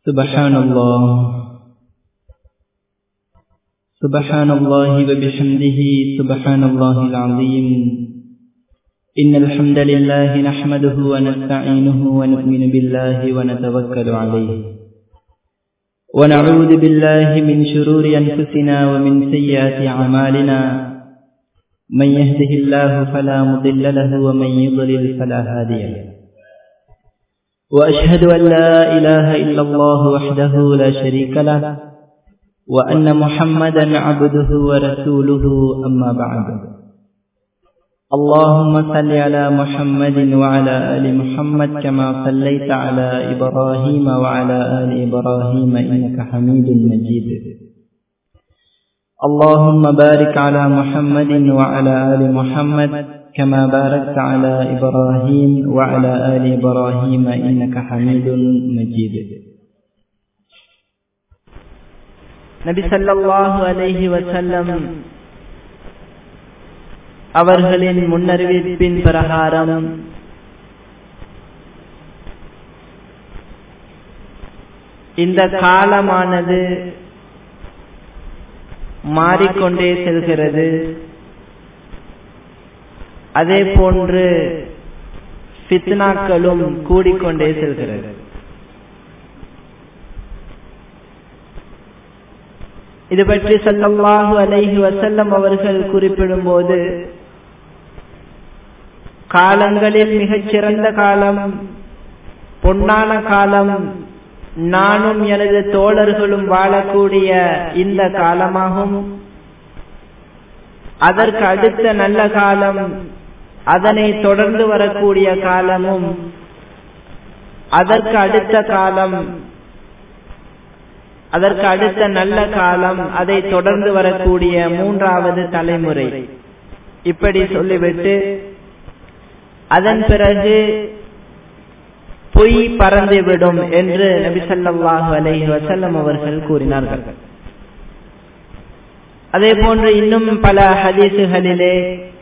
سبحان الله سبحان الله وبحمده سبحان الله العظيم إن الحمد لله نحمده ونستعينه ونؤمن بالله ونتوكل عليه ونعوذ بالله من شرور أنفسنا ومن سيئات أعمالنا من يهده الله فلا مضل له ومن يضلل فلا هادي له وأشهد أن لا إله إلا الله وحده لا شريك له وأن محمدا عبده ورسوله أما بعد اللهم صل على محمد وعلى آل محمد كما صليت على إبراهيم وعلى آل إبراهيم إنك حميد مجيد اللهم بارك على محمد وعلى آل محمد كما باركت على إبراهيم وعلى آل إبراهيم إنك حميد مجيد நபி சல்லாஹு அலைஹி வசல்லம் அவர்களின் முன்னறிவிப்பின் பிரகாரம் இந்த காலமானது மாறிக்கொண்டே செல்கிறது அதே போன்று பித்னாக்களும் கூடிக்கொண்டே செல்கிறது இது பற்றி சல்லல்லாஹு அலைஹி வசல்லம் அவர்கள் குறிப்பிடும் போது காலங்களில் மிகச்சிறந்த காலம் பொன்னான காலம் நானும் எனது தோழர்களும் வாழக்கூடிய இந்த காலமாகும் அதற்கு அடுத்த நல்ல காலம் அதனை தொடர்ந்து வரக்கூடிய காலமும் அதற்கு அடுத்த காலம் அதற்கு அடுத்த நல்ல காலம் அதை தொடர்ந்து வரக்கூடிய மூன்றாவது தலைமுறை இப்படி சொல்லிவிட்டு அதன் பிறகு பொய் பறந்துவிடும் என்று நபி சல்லாஹு அலைஹி வசல்லம் அவர்கள் கூறினார்கள் அதே போன்று இன்னும் பல ஹதீசுகளிலே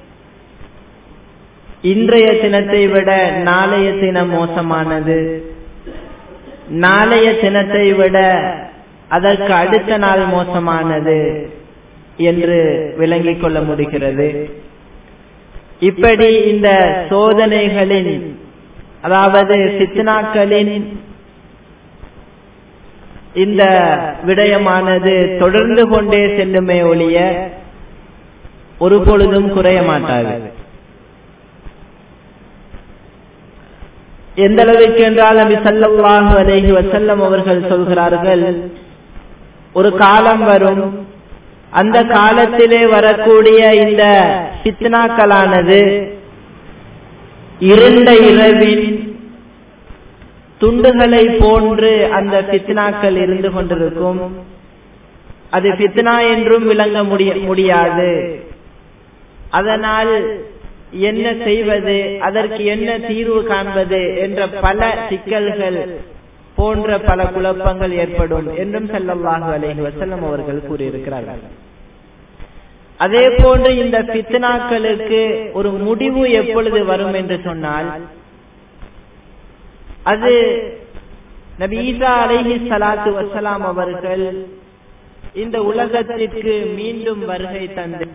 இன்றைய தினத்தை விட நாளைய தினம் மோசமானது நாளைய தினத்தை விட அதற்கு அடுத்த நாள் மோசமானது என்று விளங்கிக் கொள்ள முடிகிறது இப்படி இந்த சோதனைகளின் அதாவது சித்தனாக்களின் இந்த விடயமானது தொடர்ந்து கொண்டே செல்லுமே ஒழிய ஒரு பொழுதும் குறைய மாட்டாது எந்த அளவுக்கு என்றால் நபி சல்லாஹு அலைஹி வசல்லம் அவர்கள் சொல்கிறார்கள் ஒரு காலம் வரும் அந்த காலத்திலே வரக்கூடிய இந்த சித்னாக்களானது இருண்ட இரவின் துண்டுகளை போன்று அந்த பித்னாக்கள் இருந்து கொண்டிருக்கும் அது பித்னா என்றும் விளங்க முடியாது அதனால் என்ன செய்வது அதற்கு என்ன தீர்வு காண்பது என்ற பல சிக்கல்கள் போன்ற பல குழப்பங்கள் ஏற்படும் என்றும் செல்லவாக அலைஹி வசல்லம் அவர்கள் கூறியிருக்கிறார்கள் அதே போன்று இந்த பித்னாக்களுக்கு ஒரு முடிவு எப்பொழுது வரும் என்று சொன்னால் அது நபி ஈசா அலைஹி சலாத்து வசலாம் அவர்கள் இந்த உலகத்திற்கு மீண்டும் வருகை தந்து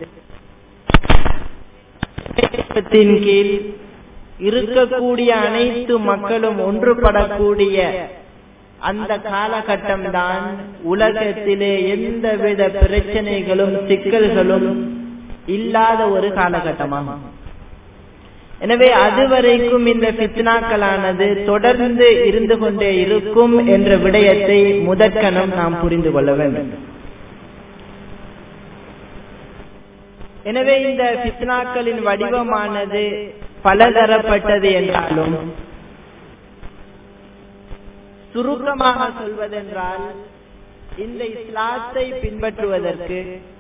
கீழ் இருக்கக்கூடிய அனைத்து மக்களும் ஒன்றுபடக்கூடிய அந்த காலகட்டம் தான் உலகத்திலே எந்தவித பிரச்சனைகளும் சிக்கல்களும் இல்லாத ஒரு காலகட்டமாகும் எனவே அதுவரைக்கும் இந்த பித்னாக்களானது தொடர்ந்து இருந்து கொண்டே இருக்கும் என்ற விடயத்தை முதற்கணம் நாம் புரிந்து கொள்ள வேண்டும் எனவே இந்த பித்னாக்களின் வடிவமானது பலதரப்பட்டது என்றாலும் சுருக்கமாக சொல்வதென்றால் இந்த இஸ்லாத்தை பின்பற்றுவதற்கு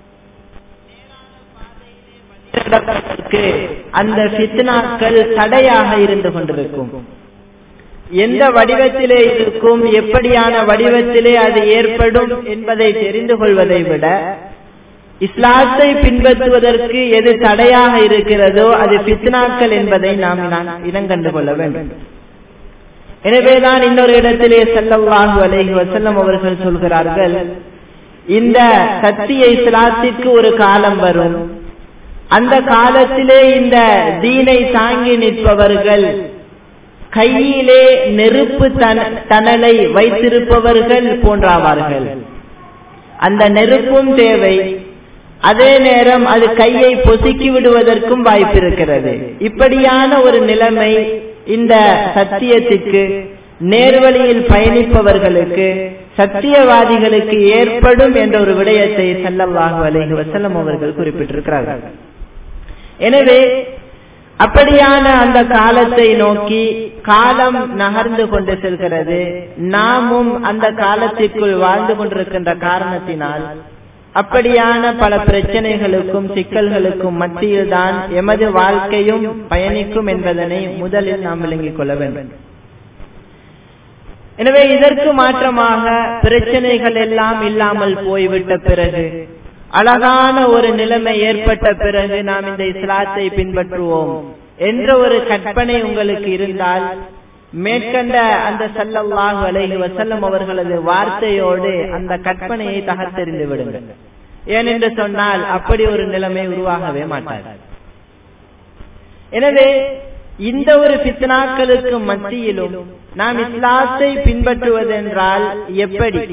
அந்த பித்னாக்கள் தடையாக இருந்து கொண்டிருக்கும் எந்த வடிவத்திலே இருக்கும் எப்படியான வடிவத்திலே அது ஏற்படும் என்பதை தெரிந்து கொள்வதை விட இஸ்லாத்தை பின்பற்றுவதற்கு எது தடையாக இருக்கிறதோ அது பித்னாக்கள் என்பதை நாம் இனங்கண்டு கொள்ள வேண்டும் எனவேதான் இன்னொரு இடத்திலே செல்லவாகு அலைஹி வசல்லம் அவர்கள் சொல்கிறார்கள் இந்த சத்திய இஸ்லாத்திற்கு ஒரு காலம் வரும் அந்த காலத்திலே இந்த தீனை தாங்கி நிற்பவர்கள் கையிலே நெருப்பு தணலை வைத்திருப்பவர்கள் போன்றாவார்கள் அந்த நெருப்பும் தேவை அதே நேரம் அது கையை பொசுக்கி விடுவதற்கும் வாய்ப்பு இருக்கிறது இப்படியான ஒரு நிலைமை இந்த சத்தியத்துக்கு நேர்வழியில் பயணிப்பவர்களுக்கு சத்தியவாதிகளுக்கு ஏற்படும் என்ற ஒரு விடயத்தை செல்லவாக அலைஹி வசல்லம் அவர்கள் குறிப்பிட்டிருக்கிறார்கள் எனவே அப்படியான அந்த காலத்தை நோக்கி காலம் நகர்ந்து கொண்டு செல்கிறது நாமும் அந்த காலத்திற்குள் வாழ்ந்து கொண்டிருக்கின்ற காரணத்தினால் அப்படியான பல பிரச்சனைகளுக்கும் சிக்கல்களுக்கும் மத்தியில் தான் எமது வாழ்க்கையும் பயணிக்கும் என்பதனை முதலில் நாம் விளங்கிக் கொள்ள வேண்டும் எனவே இதற்கு மாற்றமாக பிரச்சனைகள் எல்லாம் இல்லாமல் போய்விட்ட பிறகு அழகான ஒரு நிலைமை ஏற்பட்ட பிறகு நாம் இந்த இஸ்லாத்தை பின்பற்றுவோம் என்ற ஒரு கற்பனை உங்களுக்கு இருந்தால் மேற்கண்ட அந்த சல்லல்லாஹு அலைஹி வசல்லம் அவர்களது வார்த்தையோடு அந்த கற்பனையை தகர்த்தெறிந்து விடுங்கள் ஏனென்று சொன்னால் அப்படி ஒரு நிலைமை உருவாகவே மாட்டார் எனவே இந்த ஒரு பித்னாக்களுக்கு மத்தியிலும் நாம் இஸ்லாத்தை பின்பற்றுவதென்றால் எப்படி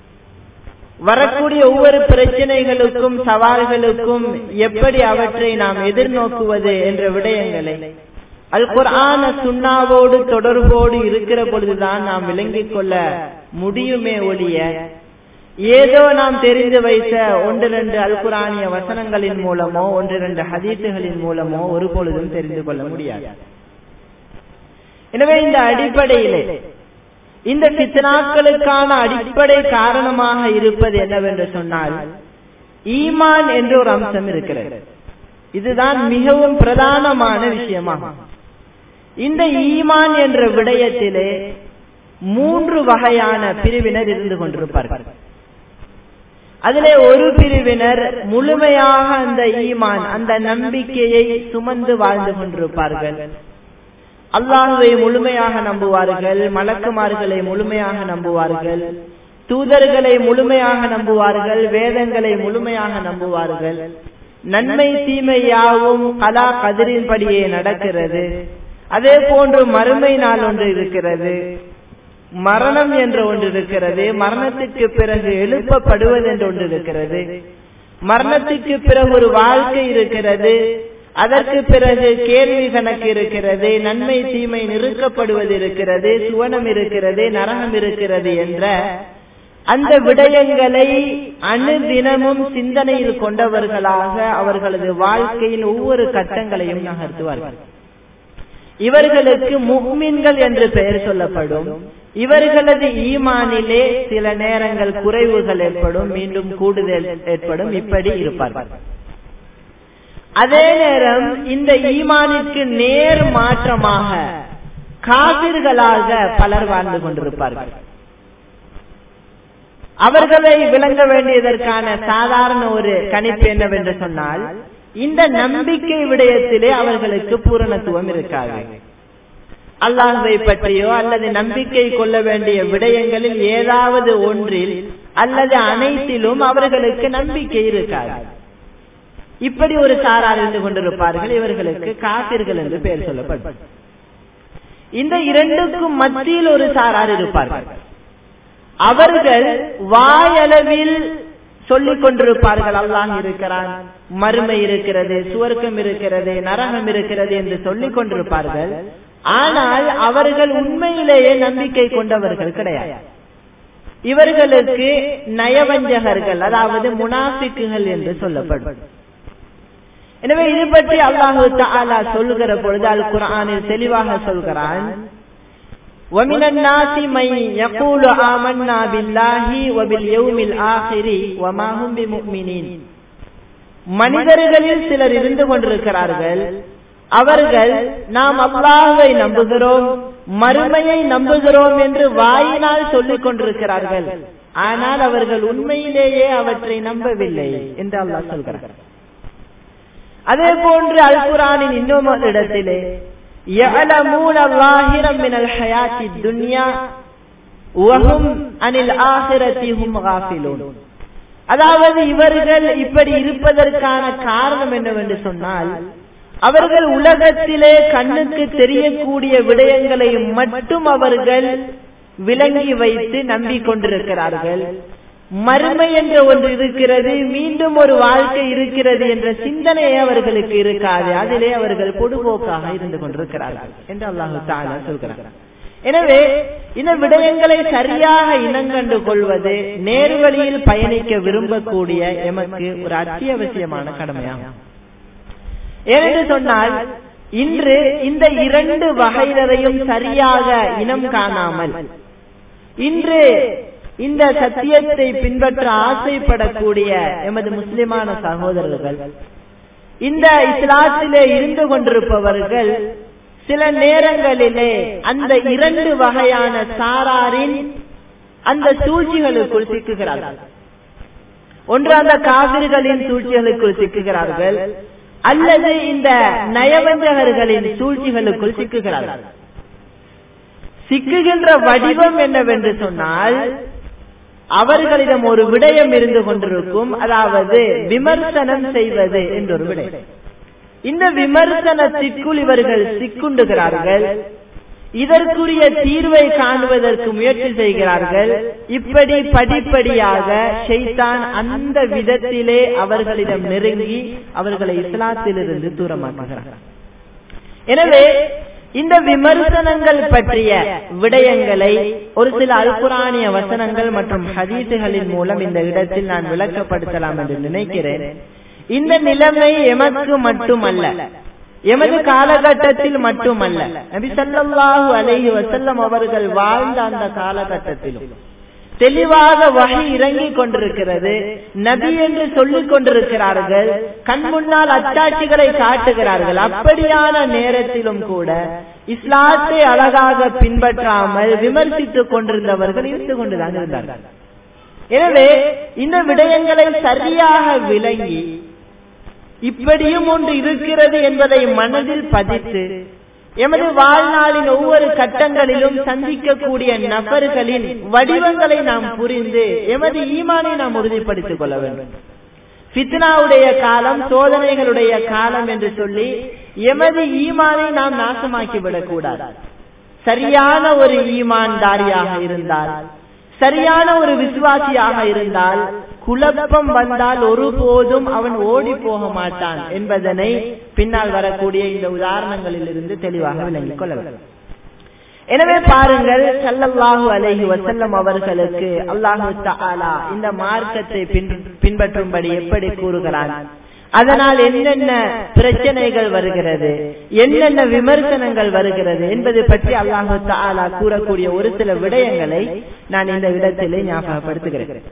வரக்கூடிய ஒவ்வொரு பிரச்சனைகளுக்கும் சவால்களுக்கும் எப்படி அவற்றை நாம் எதிர்நோக்குவது என்ற விடயங்களை அல் குர்ஆன சுண்ணாவோடு தொடர்போடு இருக்கிற பொழுதுதான் நாம் விளங்கிக் கொள்ள முடியுமே ஒழிய ஏதோ நாம் தெரிந்து வைத்த ஒன்று ரெண்டு அல் குரானிய வசனங்களின் மூலமோ ஒன்று ரெண்டு ஹதீசுகளின் மூலமோ ஒரு பொழுதும் தெரிந்து கொள்ள முடியாது எனவே இந்த அடிப்படையிலே இந்த பித்னாக்களுக்கான அடிப்படை காரணமாக இருப்பது என்னவென்று சொன்னால் ஈமான் என்ற ஒரு அம்சம் இருக்கிறது இதுதான் மிகவும் பிரதானமான விஷயமாகும் இந்த ஈமான் என்ற விடயத்திலே மூன்று வகையான பிரிவினர் இருந்து கொண்டிருப்பார்கள் அதிலே ஒரு பிரிவினர் முழுமையாக அந்த ஈமான் அந்த நம்பிக்கையை சுமந்து வாழ்ந்து கொண்டிருப்பார்கள் அல்லாஹுவை முழுமையாக நம்புவார்கள் மலக்குமார்களை முழுமையாக நம்புவார்கள் தூதர்களை முழுமையாக நம்புவார்கள் வேதங்களை முழுமையாக நம்புவார்கள் நன்மை தீமை யாவும் கலா கதிரின்படியே நடக்கிறது அதே போன்று மறுமை நாள் ஒன்று இருக்கிறது மரணம் என்ற ஒன்று இருக்கிறது மரணத்துக்கு பிறகு எழுப்பப்படுவது என்று ஒன்று இருக்கிறது மரணத்துக்கு பிறகு ஒரு வாழ்க்கை இருக்கிறது அதற்கு பிறகு கேள்வி கணக்கு இருக்கிறது நன்மை தீமை நிறுக்கப்படுவது இருக்கிறது சுவனம் இருக்கிறது நரகம் இருக்கிறது என்ற அந்த விடயங்களை அணுதினமும் சிந்தனையில் கொண்டவர்களாக அவர்களது வாழ்க்கையின் ஒவ்வொரு கட்டங்களையும் நகர்த்துவார்கள் இவர்களுக்கு முக்மின்கள் என்று பெயர் சொல்லப்படும் இவர்களது ஈமானிலே சில நேரங்கள் குறைவுகள் ஏற்படும் மீண்டும் கூடுதல் ஏற்படும் இப்படி இருப்பார்கள் அதே நேரம் இந்த ஈமானிற்கு நேர் மாற்றமாக காவிர்களாக பலர் வாழ்ந்து கொண்டிருப்பார்கள் அவர்களை விளங்க வேண்டியதற்கான சாதாரண ஒரு கணிப்பு என்னவென்று சொன்னால் இந்த நம்பிக்கை விடயத்திலே அவர்களுக்கு பூரணத்துவம் இருக்காது அல்லாஹுவை பற்றியோ அல்லது நம்பிக்கை கொள்ள வேண்டிய விடயங்களில் ஏதாவது ஒன்றில் அல்லது அனைத்திலும் அவர்களுக்கு நம்பிக்கை இருக்காது இப்படி ஒரு சாரார் இருந்து கொண்டிருப்பார்கள் இவர்களுக்கு காசிர்கள் என்று பெயர் சொல்லப்படும் இந்த இரண்டுக்கும் மத்தியில் ஒரு சாரார் இருப்பார்கள் அவர்கள் வாயளவில் சொல்லிக் கொண்டிருப்பார்கள் அல்லாஹ் இருக்கிறான் மறுமை இருக்கிறது சுவர்க்கம் இருக்கிறது நரகம் இருக்கிறது என்று சொல்லிக் கொண்டிருப்பார்கள் ஆனால் அவர்கள் உண்மையிலேயே நம்பிக்கை கொண்டவர்கள் கிடையாது இவர்களுக்கு நயவஞ்சகர்கள் அதாவது முனாஃபிக்குகள் என்று சொல்லப்படும் எனவே இது பற்றி அல்லாஹு தாலா சொல்லுகிற பொழுது அல் குரானில் தெளிவாக சொல்கிறான் ومن الناس من يقول آمنا بالله وباليوم الآخر وما هم بمؤمنين மனிதர்களில் சிலர் இருந்து கொண்டிருக்கிறார்கள் அவர்கள் நாம் அல்லாஹை நம்புகிறோம் மறுமையை நம்புகிறோம் என்று வாயினால் சொல்லிக் கொண்டிருக்கிறார்கள் ஆனால் அவர்கள் உண்மையிலேயே அவற்றை நம்பவில்லை என்று அல்லாஹ் சொல்கிறார் அதே போன்று அல் குரானின் இன்னொரு இடத்திலே يعلمون ظاهرا من الحياة الدنيا وهم عن الآخرة هم غافلون அதாவது இவர்கள் இப்படி இருப்பதற்கான காரணம் என்னவென்று சொன்னால் அவர்கள் உலகத்திலே கண்ணுக்கு தெரியக்கூடிய விடயங்களை மட்டும் அவர்கள் விளங்கி வைத்து நம்பிக்கொண்டிருக்கிறார்கள் மறுமை என்ற ஒன்று இருக்கிறது மீண்டும் ஒரு வாழ்க்கை இருக்கிறது என்ற சிந்தனையே அவர்களுக்கு இருக்காது அதிலே அவர்கள் பொதுபோக்காக இருந்து கொண்டிருக்கிறார்கள் என்று அல்லாஹு தாலா சொல்கிறார் எனவே இந்த விடயங்களை சரியாக இனங்கண்டு கொள்வது நேர்வழியில் பயணிக்க விரும்பக்கூடிய எமக்கு ஒரு அத்தியாவசியமான கடமையாகும் ஏனென்று சொன்னால் இன்று இந்த இரண்டு வகையினரையும் சரியாக இனம் காணாமல் இன்று இந்த சத்தியத்தை பின்பற்ற ஆசைப்படக்கூடிய எமது முஸ்லிமான சகோதரர்கள் இந்த இஸ்லாத்திலே இருந்து கொண்டிருப்பவர்கள் சில நேரங்களிலே அந்த இரண்டு வகையான சாராரின் அந்த சூழ்ச்சிகளுக்குள் சிக்குகிறார்கள் ஒன்று அந்த காவிர்களின் சூழ்ச்சிகளுக்குள் சிக்குகிறார்கள் அல்லது இந்த நயவஞ்சகர்களின் சூழ்ச்சிகளுக்குள் சிக்குகிறார்கள் சிக்குகின்ற வடிவம் என்னவென்று சொன்னால் அவர்களிடம் ஒரு விடயம் இருந்து கொண்டிருக்கும் அதாவது விமர்சனம் செய்வது என்ற ஒரு விடயம் இந்த விமர்சனத்திற்குள் இவர்கள் சிக்குண்டுகிறார்கள் இதற்குரிய தீர்வை காணுவதற்கு முயற்சி செய்கிறார்கள் இப்படி படிப்படியாக ஷைத்தான் அந்த விதத்திலே அவர்களிடம் நெருங்கி அவர்களை இஸ்லாத்திலிருந்து தூரமாக்குகிறார் எனவே இந்த விமர்சனங்கள் பற்றிய விடயங்களை ஒரு சில அல்குரானிய வசனங்கள் மற்றும் ஹதீசுகளின் மூலம் இந்த இடத்தில் நான் விளக்கப்படுத்தலாம் என்று நினைக்கிறேன் இந்த நிலைமை எமக்கு மட்டுமல்ல எமது காலகட்டத்தில் மட்டுமல்ல நபி சல்லாஹூ அலைஹி வசல்லம் அவர்கள் வாழ்ந்த அந்த காலகட்டத்திலும் தெளிவாக வகை இறங்கிக் கொண்டிருக்கிறது நபி என்று சொல்லிக் கொண்டிருக்கிறார்கள் கண் முன்னால் அத்தாட்சிகளை காட்டுகிறார்கள் அப்படியான நேரத்திலும் கூட இஸ்லாத்தை அழகாக பின்பற்றாமல் விமர்சித்துக் கொண்டிருந்தவர்கள் இருந்து கொண்டுதான் இருந்தார்கள் எனவே இந்த விடயங்களை சரியாக விளங்கி இப்படியும் ஒன்று இருக்கிறது என்பதை மனதில் பதித்து எமது வாழ்நாளின் ஒவ்வொரு கட்டங்களிலும் சந்திக்கக்கூடிய நபர்களின் வடிவங்களை நாம் புரிந்து எமது ஈமானை நாம் உறுதிப்படுத்திக் கொள்ள வேண்டும் பித்னாவுடைய காலம் சோதனைகளுடைய காலம் என்று சொல்லி எமது ஈமானை நாம் நாசமாக்கி விடக்கூடாது சரியான ஒரு ஈமான்தாரியாக இருந்தால் சரியான ஒரு விசுவாசியாக இருந்தால் குழப்பம் வந்தால் ஒருபோதும் அவன் ஓடி போக மாட்டான் என்பதனை பின்னால் வரக்கூடிய இந்த உதாரணங்களில் இருந்து தெளிவாக விளங்கிக் கொள்ளலாம் எனவே பாருங்கள் சல்லல்லாஹு அலைஹி வசல்லம் அவர்களுக்கு அல்லாஹு தாலா இந்த மார்க்கத்தை பின்பற்றும்படி எப்படி கூறுகிறான் அதனால் என்னென்ன பிரச்சனைகள் வருகிறது என்னென்ன விமர்சனங்கள் வருகிறது என்பது பற்றி அல்லாஹு தாலா கூறக்கூடிய ஒரு சில விடயங்களை நான் இந்த இடத்திலே ஞாபகப்படுத்துகிறேன்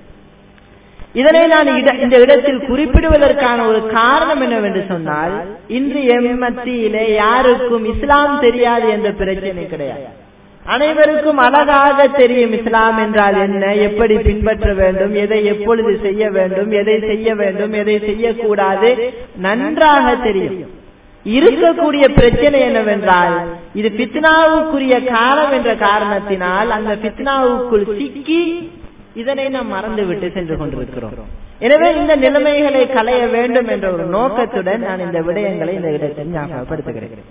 இதனை நான் இந்த இடத்தில் குறிப்பிடுவதற்கான ஒரு காரணம் என்னவென்று சொன்னால் இன்று எம் மத்தியிலே யாருக்கும் இஸ்லாம் தெரியாது என்ற பிரச்சனை கிடையாது அனைவருக்கும் அழகாக தெரியும் இஸ்லாம் என்றால் என்ன எப்படி பின்பற்ற வேண்டும் எதை எப்பொழுது செய்ய வேண்டும் எதை செய்ய வேண்டும் எதை செய்யக்கூடாது நன்றாக தெரியும் இருக்கக்கூடிய பிரச்சனை என்னவென்றால் இது பித்னாவுக்குரிய காலம் என்ற காரணத்தினால் அந்த பித்னாவுக்குள் சிக்கி இதனை நாம் மறந்துவிட்டு சென்று கொண்டிருக்கிறோம் எனவே இந்த நிலைமைகளை களைய வேண்டும் என்ற ஒரு நோக்கத்துடன் நான் இந்த விடயங்களை இந்த இடத்தில் ஞாபகப்படுத்துகிறேன்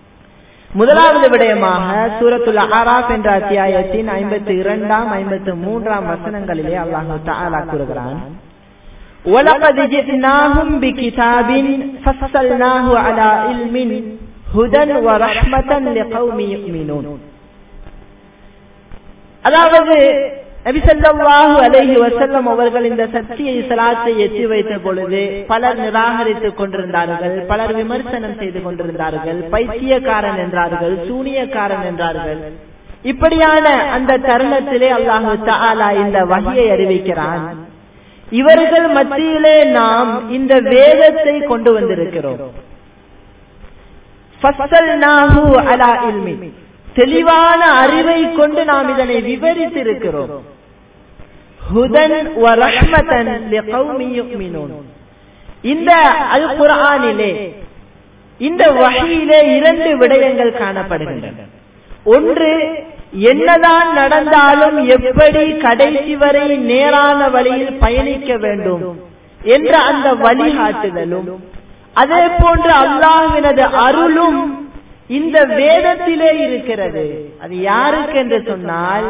முதலாவது விடயமாக சூரத்துல் ஆராப் என்ற அத்தியாயத்தின் ஐம்பத்தி இரண்டாம் ஐம்பத்தி மூன்றாம் வசனங்களிலே அல்லாஹு தாலா கூறுகிறான் وَلَقَدْ جِئْنَاهُمْ بِكِتَابٍ فَصَّلْنَاهُ عَلَى عِلْمٍ هُدًى وَرَحْمَةً لِقَوْمٍ يُؤْمِنُونَ அதாவது நபிசல்லாஹு அலைஹி வசல்லம் அவர்கள் இந்த சத்திய இஸ்லாத்தை எத்தி வைத்த பொழுது பலர் நிராகரித்துக் கொண்டிருந்தார்கள் பலர் விமர்சனம் செய்து கொண்டிருந்தார்கள் பைத்தியக்காரன் என்றார்கள் சூனியக்காரன் என்றார்கள் இப்படியான அந்த தருணத்திலே அல்லாஹு தாலா இந்த வகையை அறிவிக்கிறான் இவர்கள் மத்தியிலே நாம் இந்த வேதத்தை கொண்டு வந்திருக்கிறோம் தெளிவான அறிவை கொண்டு நாம் இதனை விவரித்திருக்கிறோம் இந்த அல் குரானிலே இந்த வகையிலே இரண்டு விடயங்கள் காணப்படுகின்றன ஒன்று என்னதான் நடந்தாலும் எப்படி கடைசி வரை நேரான வழியில் பயணிக்க வேண்டும் என்ற அந்த வழிகாட்டுதலும் அதே போன்று அல்லாஹினது அருளும் இந்த வேதத்திலே இருக்கிறது அது யாருக்கு என்று சொன்னால்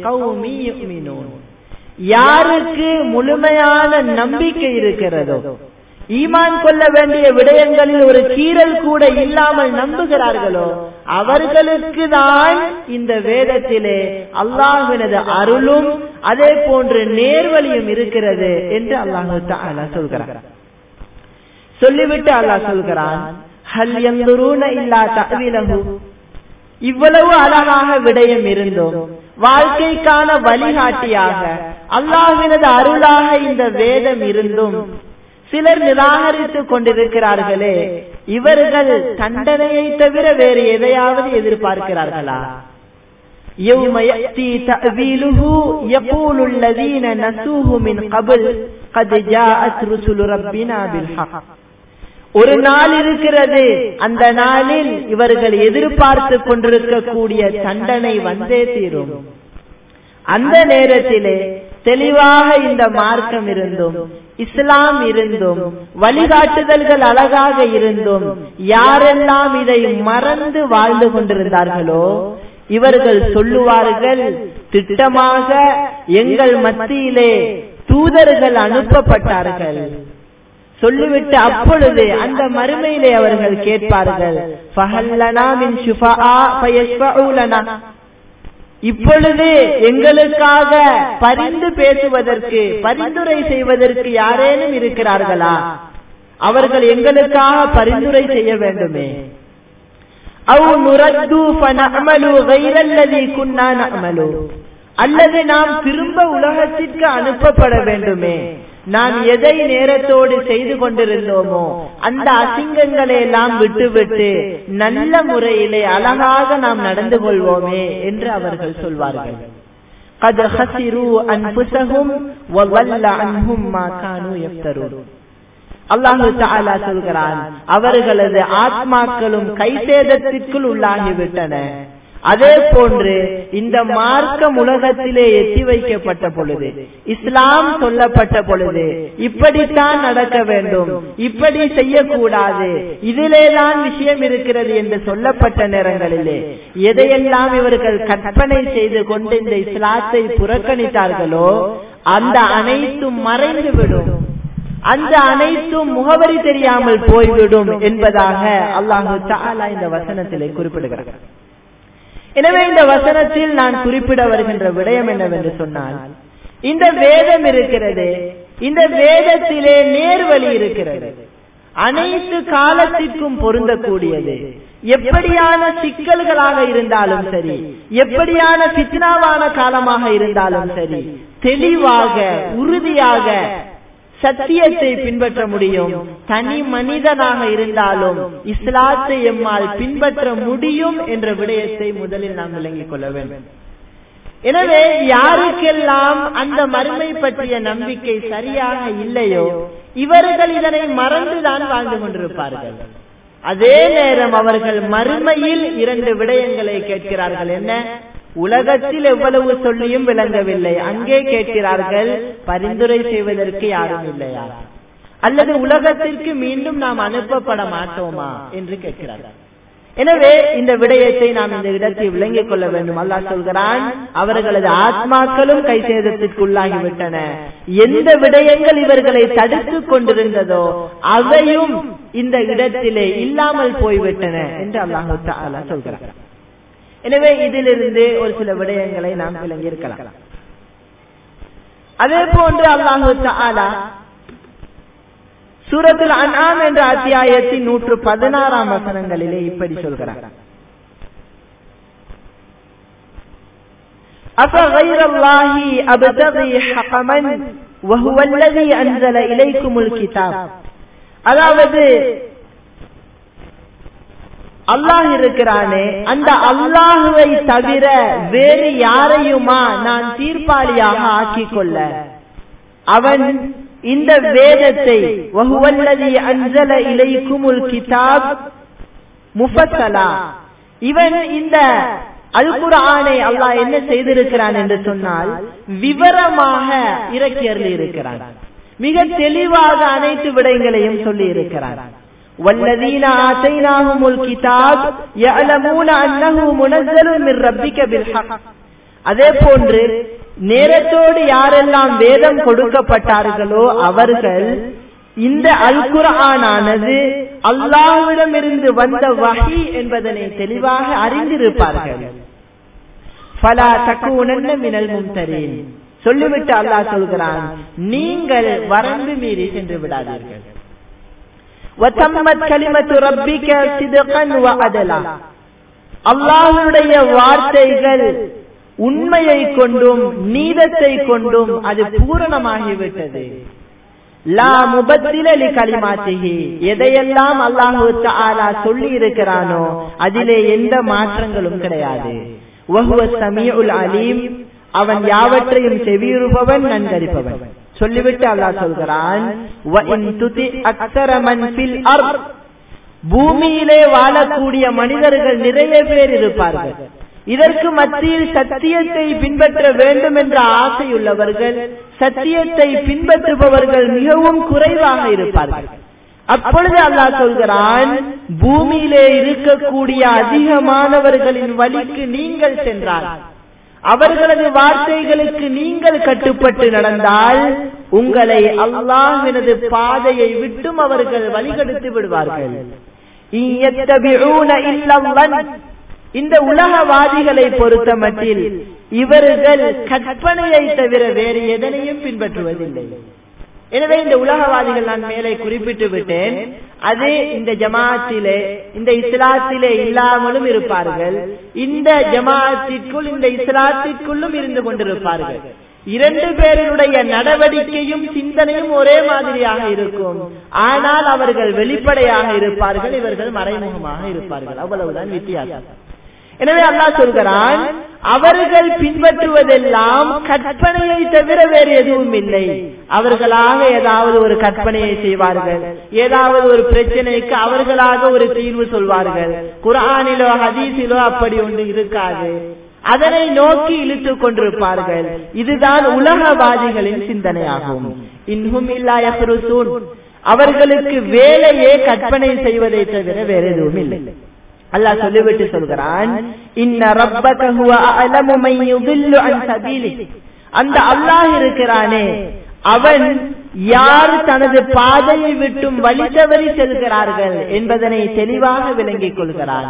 யாருக்கு முழுமையான நம்பிக்கை இருக்கிறதோ ஈமான் கொள்ள வேண்டிய விடயங்களில் ஒரு கீறல் கூட இல்லாமல் நம்புகிறார்களோ அவர்களுக்கு தான் இந்த வேதத்திலே அல்லாஹினது அருளும் அதே போன்று நேர்வழியும் இருக்கிறது என்று அல்லாஹு தாலா சொல்கிறார் சொல்லிவிட்டு அல்லாஹ் சொல்கிறான் ஹல் எந்தூன இல்லா தவிலகு இவ்வளவு அழகாக விடயம் இருந்தோம் வாழ்க்கைக்கான வழிகாட்டியாக அல்லாஹினது அருளாக இந்த வேதம் இருந்தும் சிலர் நிராகரித்துக் கொண்டிருக்கிறார்களே இவர்கள் தண்டனையை தவிர வேறு எதையாவது எதிர்பார்க்கிறார்களா يوم يأتي تأويله يقول الذين نسوه من قبل قد جاءت رسل ربنا بالحق ஒரு நாள் இருக்கிறது அந்த நாளில் இவர்கள் எதிர்பார்த்து கொண்டிருக்கக்கூடிய தண்டனை வந்தே தீரும் அந்த நேரத்திலே தெளிவாக இந்த மார்க்கம் இருந்தும் இஸ்லாம் இருந்தும் வழிகாட்டுதல்கள் அழகாக இருந்தும் யாரெல்லாம் இதை மறந்து வாழ்ந்து கொண்டிருந்தார்களோ இவர்கள் சொல்லுவார்கள் திட்டமாக எங்கள் மத்தியிலே தூதர்கள் அனுப்பப்பட்டார்கள் சொல்லிவிட்டு அப்பொழுது அந்த மறுமையிலே அவர்கள் கேட்பார்கள் இப்பொழுது எங்களுக்காக பரிந்து பேசுவதற்கு பரிந்துரை செய்வதற்கு யாரேனும் இருக்கிறார்களா அவர்கள் எங்களுக்காக பரிந்துரை செய்ய வேண்டுமே அவு நுரத்து ஃபனஅமலு கைரல்லதி குன்னா நஅமலு அல்லது நாம் திரும்ப உலகத்திற்கு அனுப்பப்பட வேண்டுமே நாம் எதை நேரத்தோடு செய்து கொண்டிருந்தோமோ அந்த அசிங்கங்களை எல்லாம் விட்டுவிட்டு நல்ல முறையிலே அழகாக நாம் நடந்து கொள்வோமே என்று அவர்கள் சொல்வார்கள் قد خسروا أنفسهم وضل عنهم ما كانوا يفترون அல்லாஹு தாலா சொல்கிறான் அவர்களது ஆத்மாக்களும் கைசேதத்திற்குள் உள்ளாகிவிட்டன அதே போன்று இந்த மார்க்கம் உலகத்திலே எட்டி வைக்கப்பட்ட பொழுது இஸ்லாம் சொல்லப்பட்ட பொழுது இப்படித்தான் நடக்க வேண்டும் இப்படி செய்யக்கூடாது இதிலே தான் விஷயம் இருக்கிறது என்று சொல்லப்பட்ட நேரங்களிலே எதையெல்லாம் இவர்கள் கற்பனை செய்து கொண்டு இந்த இஸ்லாத்தை புறக்கணித்தார்களோ அந்த அனைத்தும் மறைந்துவிடும் அந்த அனைத்தும் முகவரி தெரியாமல் போய்விடும் என்பதாக அல்லாஹு தாலா இந்த வசனத்திலே குறிப்பிடுகிறார் எனவே இந்த வசனத்தில் நான் குறிப்பிட வருகின்ற விடயம் என்னவென்று சொன்னால் இந்த வேதம் இருக்கிறது இந்த வேதத்திலே நேர்வழி இருக்கிறது அனைத்து காலத்திற்கும் பொருந்தக்கூடியது எப்படியான சிக்கல்களாக இருந்தாலும் சரி எப்படியான பித்னாவான காலமாக இருந்தாலும் சரி தெளிவாக உறுதியாக சத்தியத்தை பின்பற்ற முடியும் தனி மனிதனாக இருந்தாலும் இஸ்லாத்தை எம்மால் பின்பற்ற முடியும் என்ற விடயத்தை முதலில் நாம் விளங்கிக் கொள்ள வேண்டும் எனவே யாருக்கெல்லாம் அந்த மறுமை பற்றிய நம்பிக்கை சரியாக இல்லையோ இவர்கள் இதனை மறந்துதான் வாழ்ந்து கொண்டிருப்பார்கள் அதே நேரம் அவர்கள் மறுமையில் இரண்டு விடயங்களை கேட்கிறார்கள் என்ன உலகத்தில் எவ்வளவு சொல்லியும் விளங்கவில்லை அங்கே கேட்கிறார்கள் பரிந்துரை செய்வதற்கு யாரும் இல்லையா அல்லது உலகத்திற்கு மீண்டும் நாம் அனுப்பப்பட மாட்டோமா என்று கேட்கிறார்கள் எனவே இந்த விடயத்தை நாம் இந்த இடத்தை விளங்கிக் கொள்ள வேண்டும் அல்லா சொல்கிறான் அவர்களது ஆத்மாக்களும் கை சேதத்திற்குள்ளாகிவிட்டன எந்த விடயங்கள் இவர்களை தடுத்துக் கொண்டிருந்ததோ அவையும் இந்த இடத்திலே இல்லாமல் போய்விட்டன என்று அல்லாஹு தாலா சொல்கிறார் எனவே இதிலிருந்து ஒரு சில விடயங்களை நாம் விளங்கியிருக்கலாம் அதே போன்று அல்லாஹு தாலா சூரத்தில் அன்ஆம் என்ற அத்தியாயத்தின் நூற்று பதினாறாம் வசனங்களிலே இப்படி சொல்கிறார் أفغير الله أبتغي حكما وهو الذي أنزل إليكم الكتاب அதாவது அல்லாஹ் இருக்கிறானே அந்த அல்லாஹுவை தவிர வேறு யாரையுமா நான் தீர்ப்பாளியாக ஆக்கிக் கொள்ள அவன் இந்த வேதத்தை வஹுவல்லதி அன்சல இலைக்குமுல் கிதாப் முஃபசலா இவன் இந்த அல் குர்ஆனை அல்லாஹ் என்ன செய்திருக்கிறான் என்று சொன்னால் விவரமாக இறக்கி அருளி இருக்கிறான் மிக தெளிவாக அனைத்து விடயங்களையும் சொல்லி இருக்கிறான் والذين آتيناهم الكتاب يعلمون أنه منزل من ربك بالحق அதே போன்று நேரத்தோடு யாரெல்லாம் வேதம் கொடுக்கப்பட்டார்களோ அவர்கள் இந்த அல் குர்ஆனானது அல்லாஹ்விடமிருந்து வந்த வஹி என்பதனை தெளிவாக அறிந்திருப்பார்கள் ஃபலா தக்கூனன்ன மினல் மும்தரீன் சொல்லிவிட்டு அல்லாஹ் சொல்கிறான் நீங்கள் வரம்பு மீறி சென்று விடாதீர்கள் وتمت كلمة ربك صدقا وعدلا அல்லாஹ்வுடைய வார்த்தைகள் உண்மையை கொண்டும் நீதத்தை கொண்டும் அது பூரணமாகிவிட்டது லா முபத்தில லி கலிமாத்திஹி எதையெல்லாம் அல்லாஹு தஆலா சொல்லி இருக்கிறானோ அதிலே எந்த மாற்றங்களும் கிடையாது வஹுவ சமீஉல் அலீம் அவன் யாவற்றையும் செவியுறுபவன் நன்கறிப்பவன் சொல்லிவிட்டு அல்லாஹ் சொல்கிறான் வ இன் துதி அக்ஸர மன் ஃபில் அர்த் பூமியிலே வாழக்கூடிய மனிதர்கள் நிறைய பேர் இருப்பார்கள் இதற்கு மத்தியில் சத்தியத்தை பின்பற்ற வேண்டும் என்ற ஆசையுள்ளவர்கள் சத்தியத்தை பின்பற்றுபவர்கள் மிகவும் குறைவாக இருப்பார்கள் அப்பொழுது அல்லாஹ் சொல்கிறான் பூமியிலே இருக்கக்கூடிய அதிகமானவர்களின் வழிக்கு நீங்கள் சென்றால் அவர்களது வார்த்தைகளுக்கு நீங்கள் கட்டுப்பட்டு நடந்தால் உங்களை அல்லாஹ்வினது பாதையை விட்டும் அவர்கள் வழிகெடுத்து விடுவார்கள் இந்த உலகவாதிகளை பொறுத்த மட்டில் இவர்கள் கற்பனையை தவிர வேறு எதனையும் பின்பற்றுவதில்லை எனவே இந்த உலகவாதிகள் நான் மேலே குறிப்பிட்டு விட்டேன் அது இந்த ஜமாத்திலே இந்த இஸ்லாத்திலே இல்லாமலும் இருப்பார்கள் இந்த ஜமாத்திற்குள் இந்த இஸ்லாத்திற்குள்ளும் இருந்து கொண்டிருப்பார்கள் இரண்டு பேருடைய நடவடிக்கையும் சிந்தனையும் ஒரே மாதிரியாக இருக்கும் ஆனால் அவர்கள் வெளிப்படையாக இருப்பார்கள் இவர்கள் மறைமுகமாக இருப்பார்கள் அவ்வளவுதான் வித்தியாசம் எனவே அல்லாஹ் சொல்கிறான் அவர்கள் பின்பற்றுவதெல்லாம் கற்பனையை தவிர வேறு எதுவும் இல்லை அவர்களாக ஏதாவது ஒரு கற்பனையை செய்வார்கள் ஏதாவது ஒரு பிரச்சனைக்கு அவர்களாக ஒரு தீர்வு சொல்வார்கள் குரானிலோ ஹதீஸிலோ அப்படி ஒன்று இருக்காது அதனை நோக்கி இழுத்துக் கொண்டிருப்பார்கள் இதுதான் உலகவாதிகளின் சிந்தனையாகும் இன்னும் இல்லாயசூன் அவர்களுக்கு வேலையே கற்பனை செய்வதை தவிர வேற எதுவும் இல்லை அல்லாஹ் சொல்லிவிட்டு சொல்கிறான் இன்ன ரப்பக ஹுவ அலமு மை யுதில்லு அன் சபீலி அந்த அல்லாஹ் இருக்கிறானே அவன் யார் தனது பாதையை விட்டும் வழி தவறி செல்கிறார்கள் என்பதனை தெளிவாக விளங்கிக் கொள்கிறான்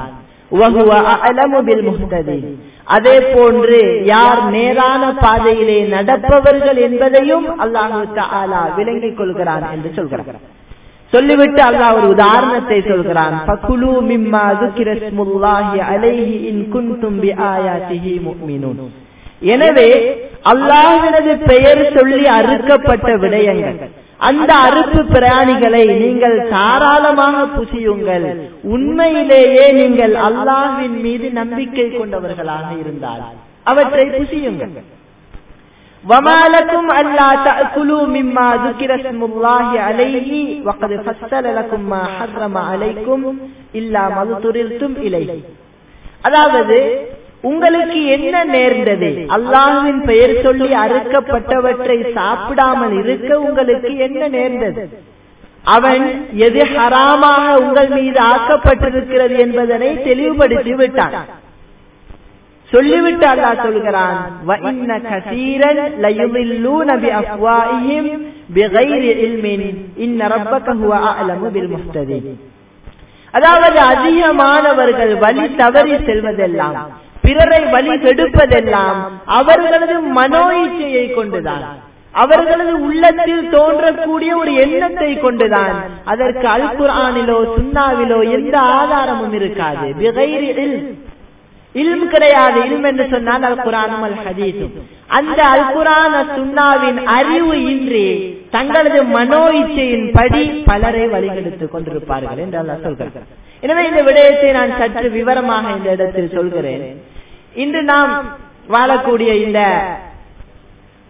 அதே போன்று யார் நேரான பாதையிலே நடப்பவர்கள் என்பதையும் அல்லாஹு தாலா விளங்கிக் கொள்கிறான் என்று சொல்கிறார் சொல்லிவிட்டு அல்லாஹ் ஒரு உதாரணத்தை சொல்கிறான் ஃபகுலு மிம்மா ذُكِرَ اسْمُ اللَّهِ عَلَيْهِ إِن كُنتُم بِآيَاتِهِ مُؤْمِنُونَ எனவே அல்லாஹ்வினது பெயர் சொல்லி அறுக்கப்பட்ட விடயங்கள் அந்த அறுப்பு பிராணிகளை நீங்கள் தாராளமாக புசியுங்கள் உண்மையிலேயே நீங்கள் அல்லாஹ்வின் மீது நம்பிக்கை கொண்டவர்களாக இருந்தால் அவற்றை புசியுங்கள் وما لكم ألا تأكلوا مما ذكر اسم الله عليه وقد فصل لكم ما حرم عليكم إلا ما اضطررتم إليه அதாவது உங்களுக்கு என்ன நேர்ந்தது அல்லாஹுவின் பெயர் சொல்லி அறுக்கப்பட்டவற்றை சாப்பிடாமல் இருக்க உங்களுக்கு என்ன நேர்ந்தது அவன் எது ஹராமாக உங்கள் மீது ஆக்கப்பட்டிருக்கிறது என்பதனை தெளிவுபடுத்தி விட்டான் சொல்லிவிட்டு அல்லாஹ் சொல்கிறான் وَإِنَّ كَثِيرًا لَيُضِلُّونَ بِأَفْوَاهِهِمْ بِغَيْرِ عِلْمٍ إِنَّ رَبَّكَ هُوَ أَعْلَمُ بِالْمُهْتَدِينَ அதாவது அதிகமானவர்கள் வழி தவறி செல்வதெல்லாம் பிறரை வழி கெடுப்பதெல்லாம் அவர்களது மனோ இச்சையை கொண்டுதான் அவர்களது உள்ளத்தில் தோன்றக்கூடிய ஒரு எண்ணத்தை கொண்டுதான் அதற்கு அல் குர்ஆனிலோ சுன்னாவிலோ எந்த ஆதாரமும் இருக்காது இல்ம் கிடையாது இல்ம் என்று சொன்னால் அல் குரானும் அல் ஹதீஸும் அந்த அல் குரான் சுன்னாவின் அறிவு இன்றி தங்களது மனோ இச்சையின் படி பலரை வழிகெடுத்துக் கொண்டிருப்பார்கள் என்று அல்லா சொல்கிறார் எனவே இந்த விடயத்தை நான் சற்று விவரமாக இந்த இடத்தில் சொல்கிறேன் இன்று நாம் வாழக்கூடிய இந்த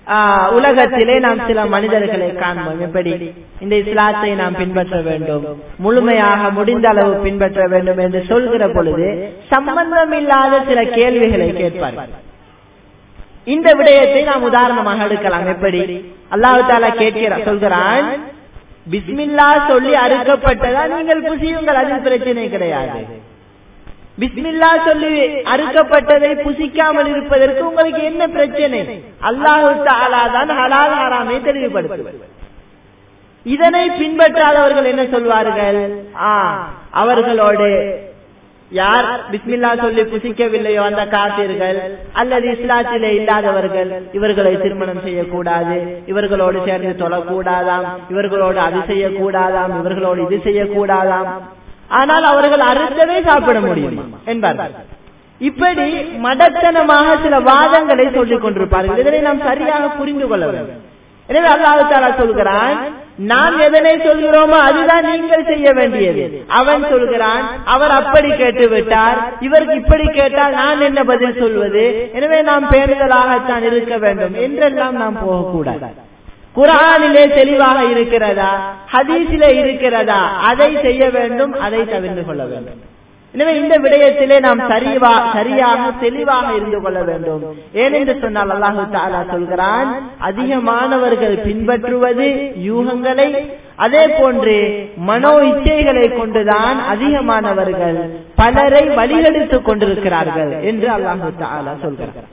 உலகத்திலே நாம் சில மனிதர்களை காண்போம் எப்படி இந்த இஸ்லாத்தை நாம் பின்பற்ற வேண்டும் முழுமையாக முடிந்த அளவு பின்பற்ற வேண்டும் என்று சொல்கிற பொழுது சம்பந்தம் இல்லாத சில கேள்விகளை கேட்பார்கள் இந்த விடயத்தை நாம் உதாரணமாக எடுக்கலாம் எப்படி அல்லாஹு தாலா கேட்கிறார் சொல்கிறான் பிஸ்மில்லா சொல்லி அறுக்கப்பட்டதா நீங்கள் புசியுங்கள் அதில் பிரச்சனை கிடையாது பிஸ்மில்லா சொல்லி அறுக்கப்பட்டதை புசிக்காமல் இருப்பதற்கு உங்களுக்கு என்ன பிரச்சனை அல்லாஹு தாலா தான் ஹலால் ஹராமை தெளிவுபடுத்துவது இதனை பின்பற்றாதவர்கள் என்ன சொல்வார்கள் ஆ அவர்களோடு யார் பிஸ்மில்லா சொல்லி புசிக்கவில்லையோ அந்த காப்பீர்கள் அல்லது இஸ்லாத்திலே இல்லாதவர்கள் இவர்களை திருமணம் செய்யக்கூடாது இவர்களோடு சேர்ந்து தொழக்கூடாதாம் இவர்களோடு அது செய்யக்கூடாதாம் இவர்களோடு இது செய்யக்கூடாதாம் ஆனால் அவர்கள் அறுத்தவே சாப்பிட முடியும் என்பார்கள் இப்படி மடத்தனமாக சில வாதங்களை சொல்லிக் கொண்டிருப்பார்கள் இதனை நாம் சரியாக புரிந்து கொள்ள வேண்டும் எனவே அல்லாஹு தாலா சொல்கிறான் நாம் எதனை சொல்கிறோமோ அதுதான் நீங்கள் செய்ய வேண்டியது அவன் சொல்கிறான் அவர் அப்படி கேட்டு விட்டார் இவருக்கு இப்படி கேட்டால் நான் என்ன பதில் சொல்வது எனவே நாம் பேணுதலாகத்தான் இருக்க வேண்டும் என்றெல்லாம் நாம் போகக்கூடாது குரானிலே தெளிவாக இருக்கிறதா ஹதீஸிலே இருக்கிறதா அதை செய்ய வேண்டும் அதை தவிர்த்து கொள்ள வேண்டும் எனவே இந்த விடயத்திலே நாம் சரிவா சரியாக தெளிவாக இருந்து கொள்ள வேண்டும் ஏனென்று சொன்னால் அல்லாஹு தாலா சொல்கிறான் அதிகமானவர்கள் பின்பற்றுவது யூகங்களை அதே போன்று மனோ இச்சைகளை கொண்டுதான் அதிகமானவர்கள் பலரை வழிகெடுத்துக் கொண்டிருக்கிறார்கள் என்று அல்லாஹு தாலா சொல்கிறார்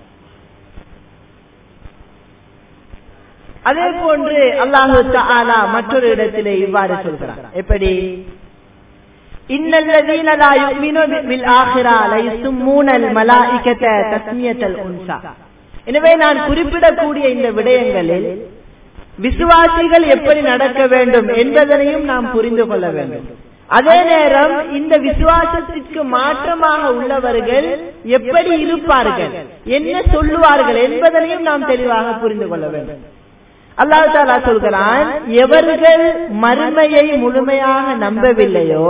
அதே போன்று அல்லாஹு தாலா மற்றொரு இடத்திலே இவ்வாறு சொல்கிறார் எப்படி இன்னல்லதீன லா யுமினு பில் ஆখিরা லைசுமூனல் மலாயிகத தஸ்மியத்தல் உன்சா எனவே நான் குறிப்பிடக்கூடிய இந்த விடயங்களில் விசுவாசிகள் எப்படி நடக்க வேண்டும் என்பதனையும் நாம் புரிந்து கொள்ள வேண்டும் அதே நேரம் இந்த விசுவாசத்திற்கு மாற்றமாக உள்ளவர்கள் எப்படி இருப்பார்கள் என்ன சொல்லுவார்கள் என்பதனையும் நாம் தெளிவாக புரிந்து கொள்ள வேண்டும் அல்லாஹ் தாலா சொல்கிறான் எவர்கள் மறுமையை முழுமையாக நம்பவில்லையோ